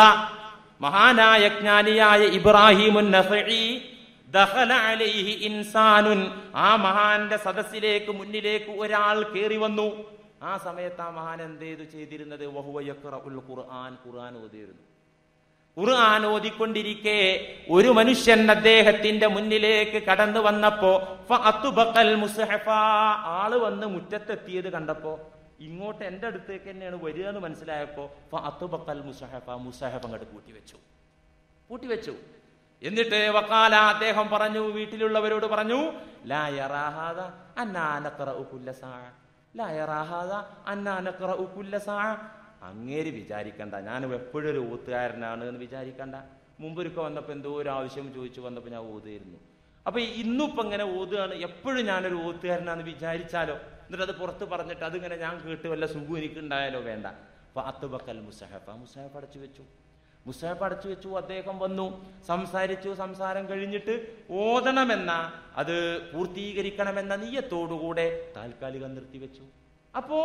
മഹാനായ ജ്ഞാനിയായ ഇബ്രാഹിമുൻ നഫഇ ദഖല അലൈഹി ഇൻസാനുൻ ആ മഹാന്റെ സദസ്സിലേക്ക് മുന്നിലേക്ക് ഒരാൾ കേറി വന്നു ആ സമയത്ത് ആ മഹാൻ എന്തേതു ചെയ്തിരുന്നത് വഹുവ യഖ്റഉൽ ഖുർആൻ ഖുർആൻ ഓതിയിരുന്നു ഖുർആൻ ഓതിക്കൊണ്ടിരിക്കെ ഒരു മനുഷ്യൻ അദ്ദേഹത്തിന്റെ മുന്നിലേക്ക് കടന്നു വന്നപ്പോ ഫഅത്ബഖൽ മുസ്ഹഫ ആള് വന്ന് മുറ്റത്തെത്തിയത് കണ്ടപ്പോ ഇങ്ങോട്ട് എന്റെ അടുത്തേക്ക് തന്നെയാണ് വരിക എന്ന് മനസ്സിലായപ്പോ ഫഅത്ബഖൽ മുസ്ഹഫ മുസ്ഹഫ് അങ്ങോട്ട് കൂട്ടിവെച്ചു കൂട്ടിവെച്ചു എന്നിട്ട് വക്കാല അദ്ദേഹം പറഞ്ഞു വീട്ടിലുള്ളവരോട് പറഞ്ഞു ലാ യറാഹാദ അന്നാ നഖറഉ കുല്ല സാഅ ലാ യറാഹാദ അന്നാ നഖറഉ കുല്ല സാഅ അങ്ങേര് വിചാരിക്കണ്ട ഞാൻ എപ്പോഴും ഒരു ഓത്തുകാരനാണ് എന്ന് വിചാരിക്കണ്ട മുമ്പൊരുക്ക വന്നപ്പോ എന്തോ ഒരു ആവശ്യം ചോദിച്ചു വന്നപ്പോ ഞാൻ ഓതുമായിരുന്നു അപ്പൊ ഇന്നിപ്പോ ഇങ്ങനെ ഓതുകയാണ് എപ്പോഴും ഞാനൊരു ഓത്തുകാരനാന്ന് വിചാരിച്ചാലോ എന്നിട്ട് അത് പുറത്ത് പറഞ്ഞിട്ട് അതിങ്ങനെ ഞാൻ കേട്ട് വല്ല സുഖം എനിക്ക് ഉണ്ടായാലോ വേണ്ട അപ്പൊ അത്തുബക്കൽ മുസഹഫ മുസഹഫ് അടച്ചു വെച്ചു മുസാഫ് അടച്ചു വെച്ചു അദ്ദേഹം വന്നു സംസാരിച്ചു സംസാരം കഴിഞ്ഞിട്ട് ഓതണമെന്ന അത് പൂർത്തീകരിക്കണമെന്ന നീയത്തോടുകൂടെ താൽക്കാലികം നിർത്തിവെച്ചു അപ്പോ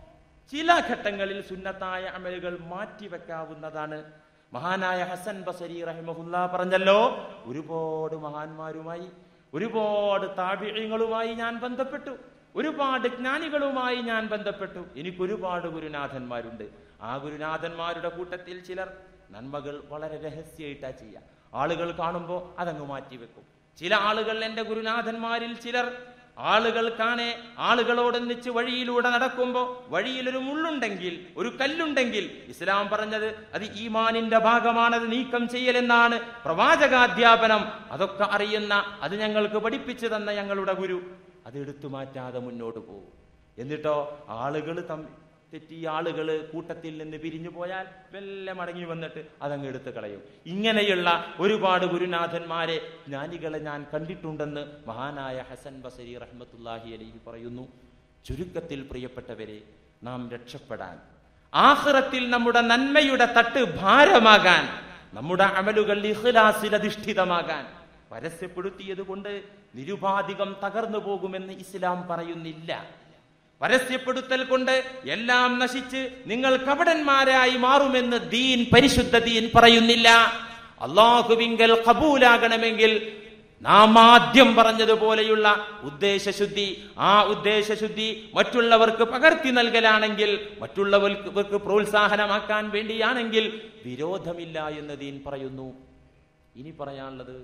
ചില ഘട്ടങ്ങളിൽ സുന്നത്തായ അമലുകൾ മാറ്റിവെക്കാവുന്നതാണ് മഹാനായ ഹസൻ ബസരി റഹിമഹുല്ല പറഞ്ഞല്ലോ ഒരുപാട് മഹാന്മാരുമായി ഒരുപാട് താപിഴങ്ങളുമായി ഞാൻ ബന്ധപ്പെട്ടു ഒരുപാട് ജ്ഞാനികളുമായി ഞാൻ ബന്ധപ്പെട്ടു എനിക്ക് ഒരുപാട് ഗുരുനാഥന്മാരുണ്ട് ആ ഗുരുനാഥന്മാരുടെ കൂട്ടത്തിൽ ചിലർ നന്മകൾ വളരെ രഹസ്യമായിട്ടാ ചെയ്യുക ആളുകൾ കാണുമ്പോൾ അതങ്ങ് മാറ്റിവെക്കും ചില ആളുകൾ എൻ്റെ ഗുരുനാഥന്മാരിൽ ചിലർ ആളുകൾ കാണെ ആളുകളോടൊന്നിച്ച് വഴിയിലൂടെ നടക്കുമ്പോ വഴിയിലൊരു മുള്ളുണ്ടെങ്കിൽ ഒരു കല്ലുണ്ടെങ്കിൽ ഇസ്ലാം പറഞ്ഞത് അത് ഈമാനിന്റെ ഭാഗമാണത് നീക്കം ചെയ്യലെന്നാണ് പ്രവാചകാധ്യാപനം അതൊക്കെ അറിയുന്ന അത് ഞങ്ങൾക്ക് പഠിപ്പിച്ചു തന്ന ഞങ്ങളുടെ ഗുരു അത് എടുത്തു മാറ്റാതെ മുന്നോട്ട് പോകും എന്നിട്ടോ ആളുകൾ തമ്മിൽ തെറ്റി ആളുകൾ കൂട്ടത്തിൽ നിന്ന് പിരിഞ്ഞു പോയാൽ വെല്ലെ മടങ്ങി വന്നിട്ട് അതങ്ങ് എടുത്തു കളയും ഇങ്ങനെയുള്ള ഒരുപാട് ഗുരുനാഥന്മാരെ ജ്ഞാനികളെ ഞാൻ കണ്ടിട്ടുണ്ടെന്ന് മഹാനായ ഹസൻ ബസരി റഹ്മത്തുല്ലാഹി അലൈഹി പറയുന്നു ചുരുക്കത്തിൽ പ്രിയപ്പെട്ടവരെ നാം രക്ഷപ്പെടാൻ ആഹ്റത്തിൽ നമ്മുടെ നന്മയുടെ തട്ട് ഭാരമാകാൻ നമ്മുടെ അമലുകൾ ഇഖ്ലാസിൽ അധിഷ്ഠിതമാകാൻ പരസ്യപ്പെടുത്തിയത് കൊണ്ട് നിരുപാധികം തകർന്നു പോകുമെന്ന് ഇസ്ലാം പറയുന്നില്ല പരസ്യപ്പെടുത്തൽ കൊണ്ട് എല്ലാം നശിച്ച് നിങ്ങൾ കപടന്മാരായി മാറുമെന്ന് ദീൻ പരിശുദ്ധ ദീൻ പറയുന്നില്ല അള്ളാഹുവിങ്കൽ കബൂലാകണമെങ്കിൽ നാം ആദ്യം പറഞ്ഞതുപോലെയുള്ള ഉദ്ദേശശുദ്ധി ആ ഉദ്ദേശശുദ്ധി മറ്റുള്ളവർക്ക് പകർത്തി നൽകലാണെങ്കിൽ മറ്റുള്ളവർക്ക് പ്രോത്സാഹനമാക്കാൻ വേണ്ടിയാണെങ്കിൽ വിരോധമില്ല എന്ന് ദീൻ പറയുന്നു ഇനി പറയാനുള്ളത്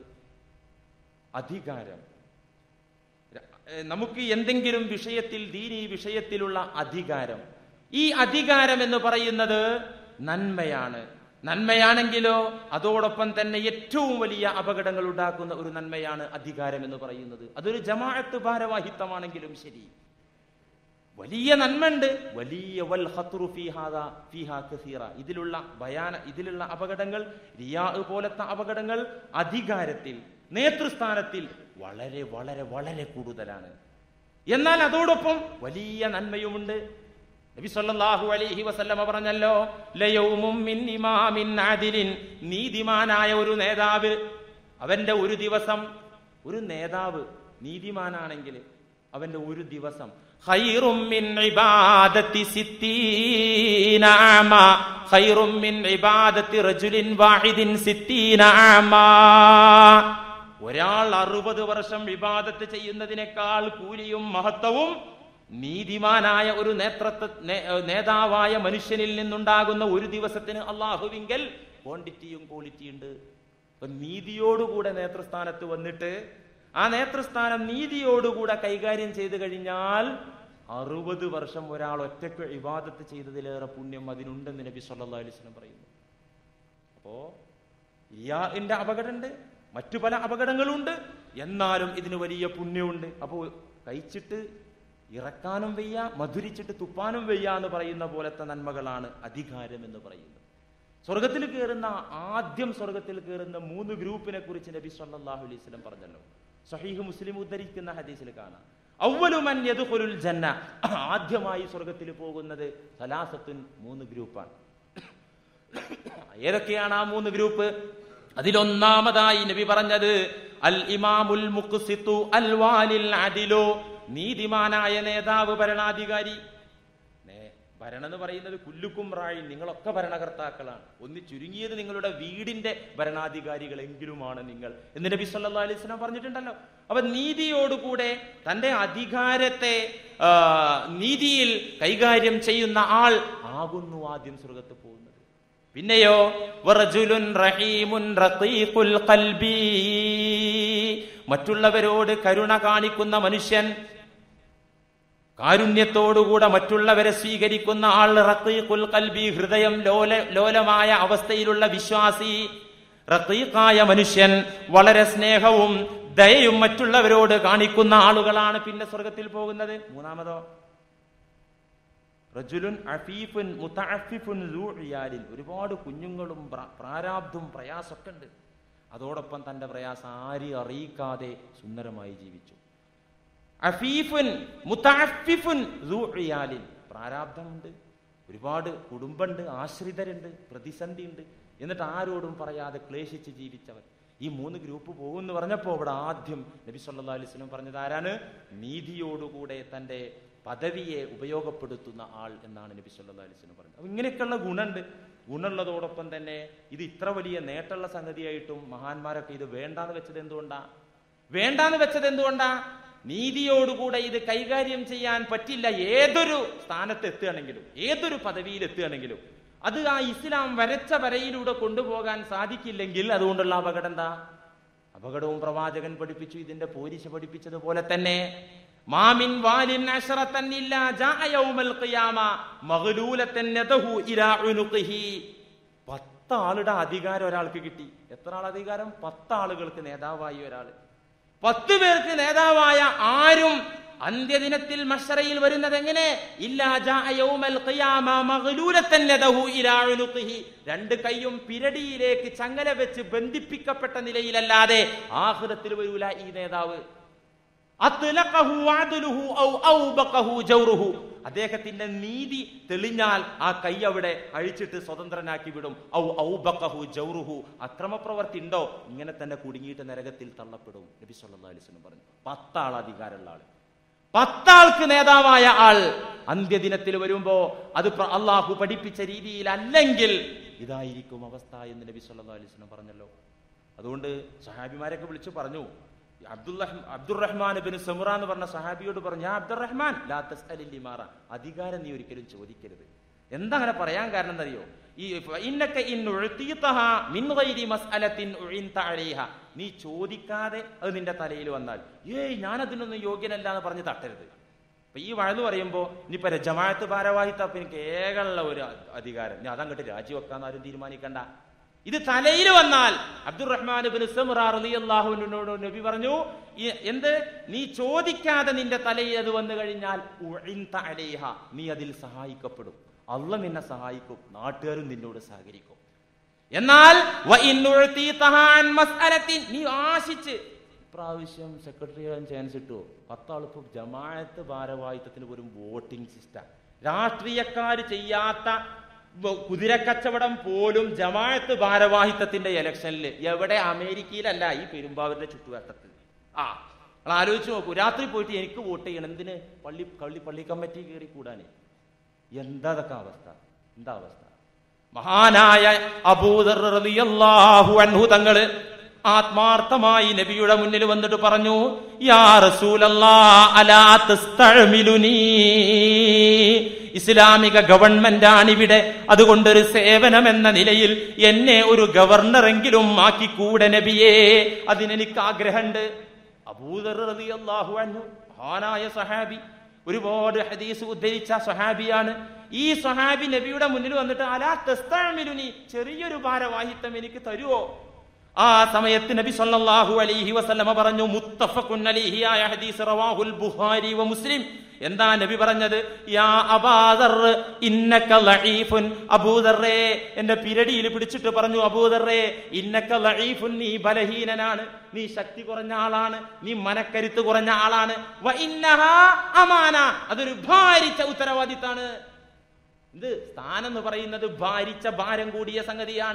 അധികാരം ഏഹ് നമുക്ക് എന്തെങ്കിലും വിഷയത്തിൽ ദീനി വിഷയത്തിലുള്ള അധികാരം ഈ അധികാരം എന്ന് പറയുന്നത് നന്മയാണ് നന്മയാണെങ്കിലോ അതോടൊപ്പം തന്നെ ഏറ്റവും വലിയ അപകടങ്ങൾ ഉണ്ടാക്കുന്ന ഒരു നന്മയാണ് അധികാരം എന്ന് പറയുന്നത് അതൊരു ജമാഅത്ത് ഭാരവാഹിത്വമാണെങ്കിലും ശരി വലിയ നന്മണ്ട് വലിയ വൽ ഖത്റു ഫീഹാദാ ഫീഹാ കസീറ ഇതിലുള്ള ബയാന ഇതിലുള്ള അപകടങ്ങൾ റിയാ പോലത്തെ അപകടങ്ങൾ അധികാരത്തിൽ നേതൃസ്ഥാനത്തിൽ വളരെ വളരെ വളരെ കൂടുതലാണ് എന്നാൽ അതോടൊപ്പം വലിയ നന്മയുമുണ്ട് നബി സല്ലല്ലാഹു അലൈഹി വസല്ലമ പറഞ്ഞല്ലോ ലയൗമും മിൻ ഇമാമിൻ ആദിലിൻ നീതിമാനായ ഒരു നേതാവ് അവന്റെ ഒരു ദിവസം ഒരു നേതാവ് നീതിമാനാണെങ്കിൽ അവന്റെ ഒരു ദിവസം ഖൈറും മിൻ ഇബാദത്തി സിത്തീന ആമ ഖൈറും മിൻ ഇബാദത്തി റജുലിൻ വാഹിദിൻ സിത്തീന ആമ ഒരാൾ അറുപത് വർഷം വിവാദത്ത് ചെയ്യുന്നതിനേക്കാൾ കൂലിയും മഹത്വവും നീതിമാനായ ഒരു നേതൃത്വ നേ- നേതാവായ മനുഷ്യനിൽ നിന്നുണ്ടാകുന്ന ഒരു ദിവസത്തിന് അള്ളാഹുവിങ്കൽ ക്വാണ്ടിറ്റിയും ക്വാളിറ്റിയും ഉണ്ട് അപ്പൊ നീതിയോടുകൂടെ നേതൃസ്ഥാനത്ത് വന്നിട്ട് ആ നേതൃസ്ഥാനം നീതിയോടുകൂടെ കൈകാര്യം ചെയ്തു കഴിഞ്ഞാൽ അറുപത് വർഷം ഒരാൾ ഒറ്റയ്ക്ക് ഇബാദത്ത് ചെയ്തതിലേറെ പുണ്യം അതിനുണ്ടെന്ന് നബി സല്ലല്ലാഹു അലൈഹി വസല്ലം പറയുന്നു അപ്പോ ഇയാന്റെ അപകടമുണ്ട് മറ്റു പല അപകടങ്ങളുണ്ട് എന്നാലും ഇതിന് വലിയ പുണ്യമുണ്ട് അപ്പോൾ കഴിച്ചിട്ട് ഇറക്കാനും വയ്യ മധുരിച്ചിട്ട് തുപ്പാനും വയ്യ എന്ന് പറയുന്ന പോലത്തെ നന്മകളാണ് അധികാരം എന്ന് പറയുന്നത് സ്വർഗത്തിൽ കയറുന്ന ആദ്യം സ്വർഗത്തിൽ കയറുന്ന മൂന്ന് ഗ്രൂപ്പിനെ കുറിച്ച് നബി സല്ലല്ലാഹു അലൈഹി വസല്ലം പറഞ്ഞല്ലോ സഹീഹ് മുസ്ലിം ഉദ്ധരിക്കുന്ന ഹദീസിൽ കാണാം അവലുമൻ യദ്ഖുലുൽ ജന്ന ആദ്യമായി സ്വർഗത്തിൽ പോകുന്നത് സലാസത്തുൻ മൂന്ന് ഗ്രൂപ്പാണ് ഏതൊക്കെയാണ് ആ മൂന്ന് ഗ്രൂപ്പ് അതിലൊന്നാമതായി നബി പറഞ്ഞത് അൽ ഇമാമുൽ മുഖ്സിത്തു അൽ വാലിൽ അദിലു നീതിമാനായ നേതാവ് ഭരണാധികാരി നേ- ഭരണം എന്ന് പറയുന്നത് കുല്ലുക്കും റായി നിങ്ങളൊക്കെ ഭരണകർത്താക്കളാണ് ഒന്ന് ചുരുങ്ങിയത് നിങ്ങളുടെ വീടിന്റെ ഭരണാധികാരികളെങ്കിലുമാണ് നിങ്ങൾ എന്ന് നബി സല്ലല്ലാഹു അലൈഹി വസല്ലം പറഞ്ഞിട്ടുണ്ടല്ലോ അപ്പൊ നീതിയോടുകൂടെ തന്റെ അധികാരത്തെ ആ, നീതിയിൽ കൈകാര്യം ചെയ്യുന്ന ആൾ ആകുന്നു ആദ്യം സ്വർഗത്ത് പോകുന്നത് പിന്നെയോ വറജുലുൻ റഹീമുൻ റഖീഖുൽ ഖൽബി മറ്റുള്ളവരോട് കരുണ കാണിക്കുന്ന മനുഷ്യൻ കാരുണ്യത്തോടുകൂടെ മറ്റുള്ളവരെ സ്വീകരിക്കുന്ന ആൾ റഖീഖുൽ ഖൽബി ഹൃദയം ലോല ലോലമായ അവസ്ഥയിലുള്ള വിശ്വാസി റഖീഖായ മനുഷ്യൻ വളരെ സ്നേഹവും ദയയും മറ്റുള്ളവരോട് കാണിക്കുന്ന ആളുകളാണ് പിന്നെ സ്വർഗത്തിൽ പോകുന്നത് മൂന്നാമതോ റജുലുൻ അഫീഫുൻ മുത്തഅഫിഫുൻ ദൂ ഇയാലിൻ ഒരുപാട് കുഞ്ഞുങ്ങളും പ്ര- പ്രാരാബ്ധവും പ്രയാസമൊക്കെ ഉണ്ട് അതോടൊപ്പം തന്റെ പ്രയാസം ആരെയും അറിയിക്കാതെ സുന്ദരമായി ജീവിച്ചു അഫീഫുൻ മുത്തഅഫിഫുൻ ദൂ ഇയാലിൻ പ്രാരാബ്ധമുണ്ട് ഒരുപാട് കുടുംബമുണ്ട് ആശ്രിതരുണ്ട് പ്രതിസന്ധിയുണ്ട് എന്നിട്ട് ആരോടും പറയാതെ ക്ലേശിച്ച് ജീവിച്ചവൻ ഈ മൂന്ന് ഗ്രൂപ്പ് പോകുമെന്ന് പറഞ്ഞപ്പോൾ ഇവിടെ ആദ്യം നബി സല്ലല്ലാഹു അലൈഹി വസല്ലം പറഞ്ഞത് ആരാണ് നീതിയോടുകൂടെ തന്റെ പദവിയെ ഉപയോഗപ്പെടുത്തുന്ന ആൾ എന്നാണ് നബി സല്ലല്ലാഹു അലൈഹി വസല്ലം പറഞ്ഞത് അപ്പൊ ഇങ്ങനെയൊക്കെയുള്ള ഗുണമുണ്ട് ഗുണമുള്ളതോടൊപ്പം തന്നെ ഇത് ഇത്ര വലിയ നേട്ടമുള്ള സംഗതിയായിട്ടും മഹാന്മാരൊക്കെ ഇത് വേണ്ടാന്ന് വെച്ചത് എന്തുകൊണ്ടാ വേണ്ടാന്ന് വെച്ചത് എന്തുകൊണ്ടാ നീതിയോടുകൂടെ ഇത് കൈകാര്യം ചെയ്യാൻ പറ്റില്ല ഏതൊരു സ്ഥാനത്ത് എത്തുകയാണെങ്കിലും ഏതൊരു പദവിയിൽ എത്തുകയാണെങ്കിലും അത് ആ ഇസ്ലാം വരച്ച വരയിലൂടെ കൊണ്ടുപോകാൻ സാധിക്കില്ലെങ്കിൽ അതുകൊണ്ടുള്ള അപകടം എന്താ അപകടവും പ്രവാചകൻ പഠിപ്പിച്ചു ഇതിന്റെ പോരിശ പഠിപ്പിച്ചതുപോലെ തന്നെ മാമിൻ വാലിൻ അശ്റത്തൻ ഇല്ലാ ജാഅ യൗമൽ ഖിയാമ മഗ്ലൂലത്തൻ യദഹു ഇലാ ഉനുഖിഹി പത്ത് ആളുടെ അധികാരം ഒരാൾക്ക് കിട്ടി എത്ര ആൾ അധികാരം പത്ത് ആളുകൾക്ക് നേതാവായി ഒരാള് പത്ത് പേർക്ക് നേതാവായ ആരും അന്ത്യദിനത്തിൽ മഷറയിൽ വരുന്നത് എങ്ങനെ ഇല്ലാ ജാഅ യൗമൽ ഖിയാമ മഗ്ലൂലത്തൻ യദഹു ഇലാ ഉനുഖിഹി രണ്ട് കൈയും പിരടിയിലേക്ക് ചങ്ങല വെച്ച് ബന്ധിപ്പിക്കപ്പെട്ട നിലയിലല്ലാതെ ആഖിറത്തിൽ വരൂല ഈ നേതാവ് അത്ലഖഹു അദ്ലുഹു ഔ ഔബഖഹു ജൗറുഹു അദ്ദേഹത്തിന്റെ നീതി തെളിഞ്ഞാൽ ആ കൈ അവിടെ അഴിച്ചിട്ട് സ്വതന്ത്രനാക്കി വിടും ഔ ഔബഖഹു ജൗറുഹു അക്രമപ്രവർത്തി ഉണ്ടോ ഇങ്ങനെ തന്നെ കുടുങ്ങിയിട്ട് നരകത്തിൽ തള്ളപ്പെടും നബി സല്ലല്ലാഹു അലൈഹി വസല്ലം പറഞ്ഞു പത്താൾ അധികാരമുള്ള ആള് പത്താൾക്ക് നേതാവായ ആൾ അന്ത്യദിനത്തിൽ വരുമ്പോ അത് പ്ര- അള്ളാഹു പഠിപ്പിച്ച രീതിയിൽ അല്ലെങ്കിൽ ഇതായിരിക്കും അവസ്ഥ എന്ന് നബി സല്ലല്ലാഹു അലൈഹി വസല്ലം പറഞ്ഞല്ലോ അതുകൊണ്ട് സഹാബിമാരൊക്കെ വിളിച്ചു പറഞ്ഞു അബ്ദുല്ല അബ്ദുറഹ്മാൻ ബിൻ സമുറ എന്ന് പറഞ്ഞ സഹാബിയോട് പറഞ്ഞു ഞാൻ അബ്ദുറഹ്മാൻ ലാ തസ്അലിൽ ഇമാറ അധികാരം നീ ഒരിക്കലും ചോദിക്കരുത് എന്താ അങ്ങനെ പറയാൻ കാരണം എന്നറിയോ ഈ ഫഇന്നക ഇൻ ഉഅ്തീതഹ മിൻ ഗൈരി മസ്അലത്തിൻ ഉഇൻത അലൈഹ നീ ചോദിക്കാതെ അത് നിന്റെ തലയിൽ വന്നാൽ ഏയ് ഞാൻ അതിനൊന്നും യോഗ്യനല്ല എന്ന് പറഞ്ഞ് തട്ടരുത് അപ്പൊ ഈ വഴുത് പറയുമ്പോ ഇനിയിപ്പോ ജമാഅത്ത് ഭാരവാഹിത്വം അപ്പൊ എനിക്ക് ഏകമുള്ള ഒരു അധികാരം ഞാൻ അതങ്ങോട്ട് രാജിവെക്കാന്ന് ആരും തീരുമാനിക്കണ്ട ഇത് തലയിൽ വന്നാൽ അബ്ദുറഹ്മാൻ റളിയല്ലാഹുവിനോട് നബി പറഞ്ഞു ഈ- എന്ത് നീ ചോദിക്കാതെ നിന്റെ തലയിൽ അത് വന്നു കഴിഞ്ഞാൽ ഉഇൻത അലൈഹ നീ അതിൽ സഹായിക്കപ്പെടും അള്ള നിന്നെ സഹായിക്കും നാട്ടുകാരും നിന്നോട് സഹകരിക്കും എന്നാൽ വ ഇൻ ഉഅ്തീതഹ അൻ മസ്അലത്തിൻ നീ ആശിച്ച് ഇപ്രാവശ്യം സെക്രട്ടറി ആകാൻ ചാൻസ് കിട്ടുമോ പത്താളിപ്പോ ജമാഅത്ത് ഭാരവാഹിത്വത്തിന് പോലും വോട്ടിംഗ് സിസ്റ്റം രാഷ്ട്രീയക്കാർ ചെയ്യാത്ത വ- കുതിരക്കച്ചവടം പോലും ജമാഅത്ത് ഭാരവാഹിത്വത്തിന്റെ ഇലക്ഷനിൽ എവിടെ അമേരിക്കയിലല്ല ഈ പെരുമ്പാവൂരിന്റെ ചുറ്റുവട്ടത്ത് ആ നിങ്ങൾ ആലോചിച്ച് നോക്കൂ രാത്രി പോയിട്ട് എനിക്ക് വോട്ട് ചെയ്യണം എന്തിന് പള്ളി പള്ളി പള്ളി കമ്മിറ്റി കയറി കൂടാനേ എന്താ അതൊക്കെ അവസ്ഥ എന്താ അവസ്ഥ മഹാനായ അബൂദർ റളിയല്ലാഹു അൻഹു തങ്ങള് ആത്മാർത്ഥമായി നബിയുടെ മുന്നിൽ വന്നിട്ട് പറഞ്ഞു യാ റസൂലല്ലാ അലാ തസ്തഅ്മിലുനീ ഇസ്ലാമിക ഗവൺമെന്റ് ആണിവിടെ അതുകൊണ്ടൊരു സേവനം എന്ന നിലയിൽ എന്നെ ഒരു ഗവർണറെങ്കിലും ആക്കിക്കൂടെ നബിയേ അതിനെനിക്ക് ആഗ്രഹമുണ്ട് അബൂദർ റളിയല്ലാഹു അൻഹു മഹാനായ സഹാബി ഒരുപാട് ഹദീസ് ഉദ്ധരിച്ച സഹാബിയാണ് ഈ സഹാബി നബിയുടെ മുന്നിൽ വന്നിട്ട് അലാ തെസ്താമിലുനി ചെറിയൊരു ഭാരവാഹിത്വം എനിക്ക് തരുവോ ആ സമയത്ത് നബി സല്ലല്ലാഹു അലൈഹി വസല്ലമ പറഞ്ഞു മുത്തഫഖുൻ അലൈഹി ആയ ഹദീസ് റവാഹുൽ ബുഖാരി വ മുസ്ലിം എന്താ നബി പറഞ്ഞത് യാ അബാദർ ഇന്നക ലഈഫുൻ അബൂദർറേ എന്റെ പിരടിയിൽ പിടിച്ചിട്ട് പറഞ്ഞു അബൂദർറേ ഇന്നക ലഈഫുൻ നീ ബലഹീനനാണ് നീ ശക്തി കുറഞ്ഞ ആളാണ് നീ മനക്കരുത്ത് കുറഞ്ഞ ആളാണ് വ ഇന്നഹാ അമാന അതൊരു ഭാരിച്ച ഉത്തരവാദിത്താണ് ഇത് സ്ഥാനം എന്ന് പറയുന്നത് ഭാരിച്ച ഭാരം കൂടിയ സംഗതിയാണ്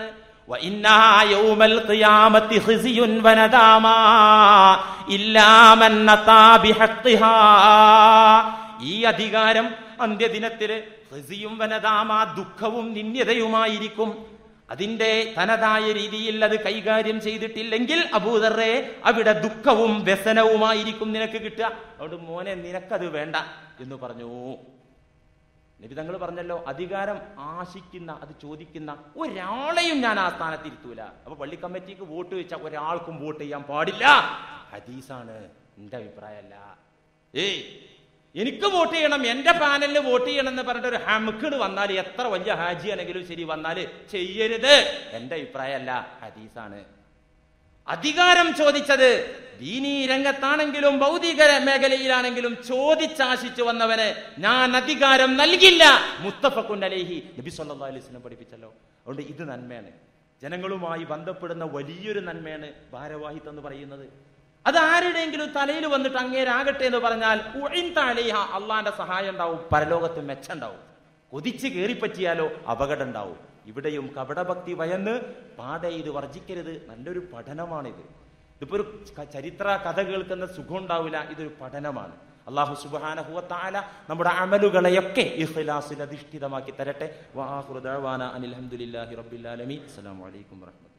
وإنها يوم القيامة خزي ونداما إلا من أتى بحقها ഈ അധികാരം അന്ത്യദിനത്തില് ഹൃസിയും വനതാമ ദുഃഖവും നിന്ദ്യതയുമായിരിക്കും അതിന്റെ തനതായ രീതിയിൽ അത് കൈകാര്യം ചെയ്തിട്ടില്ലെങ്കിൽ അബൂദറെ അവിടെ ദുഃഖവും വ്യസനവുമായിരിക്കും നിനക്ക് കിട്ടുക അതുകൊണ്ട് മോനെ നിനക്കത് വേണ്ട എന്ന് പറഞ്ഞു നബി തങ്ങൾ പറഞ്ഞല്ലോ അധികാരം ആശിക്കുന്ന അത് ചോദിക്കുന്ന ഒരാളെയും ഞാൻ ആ സ്ഥാനത്ത് ഇരുത്തൂല അപ്പൊ പള്ളി കമ്മിറ്റിക്ക് വോട്ട് വെച്ചാൽ ഒരാൾക്കും വോട്ട് ചെയ്യാൻ പാടില്ല ഹദീസാണ് എന്റെ അഭിപ്രായമല്ല ഏയ് എനിക്ക് വോട്ട് ചെയ്യണം എന്റെ പാനലിന് വോട്ട് ചെയ്യണം എന്ന് പറഞ്ഞിട്ട് ഒരു ഹമുക്കട് വന്നാൽ എത്ര വലിയ ഹാജിയാണെങ്കിലും ശരി വന്നാൽ ചെയ്യരുത് എന്റെ അഭിപ്രായമല്ല ഹദീസാണ് അധികാരം ചോദിച്ചത് ദീനീ രംഗത്താണെങ്കിലും ഭൗതിക മേഖലയിലാണെങ്കിലും ചോദിച്ചാശിച്ചു വന്നവന് ഞാൻ അധികാരം നൽകില്ല മുത്തഫക്കുൻ അലേഹി നബി സല്ലല്ലാഹു അലൈഹി വസല്ലം പഠിപ്പിച്ചല്ലോ അതുകൊണ്ട് ഇത് നന്മയാണ് ജനങ്ങളുമായി ബന്ധപ്പെടുന്ന വലിയൊരു നന്മയാണ് ഭാരവാഹിത്വം എന്ന് പറയുന്നത് അത് ആരുടെയെങ്കിലും തലയിൽ വന്നിട്ട് അങ്ങേരാകട്ടെ എന്ന് പറഞ്ഞാൽ ഉഴിൻ താലേഹ അള്ളാന്റെ സഹായം ഉണ്ടാവും പരലോകത്ത് മെച്ചുണ്ടാവും കൊതിച്ച് കയറിപ്പറ്റിയാലോ അപകടം ഉണ്ടാവും ഇവിടെയും കപടഭക്തി ഭയന്ന് പാടെ ഇത് വർജിക്കരുത് നല്ലൊരു പഠനമാണിത് ഇതിപ്പോ ഒരു ക- ചരിത്ര കഥ കേൾക്കുന്ന സുഖം ഉണ്ടാവില്ല ഇതൊരു പഠനമാണ് അള്ളാഹു സുബാനഹുവത്താല നമ്മുടെ അമലുകളെയൊക്കെ ഇഖ്ലാസിൽ അധിഷ്ഠിതമാക്കി തരട്ടെ വാഹുദാന അനിൽ അഹമ്മദില്ലാഹി റബ്ബിൽ ആലമീൻ അസ്സലാമു അലൈക്കും വറഹ്മത്തുള്ളാഹി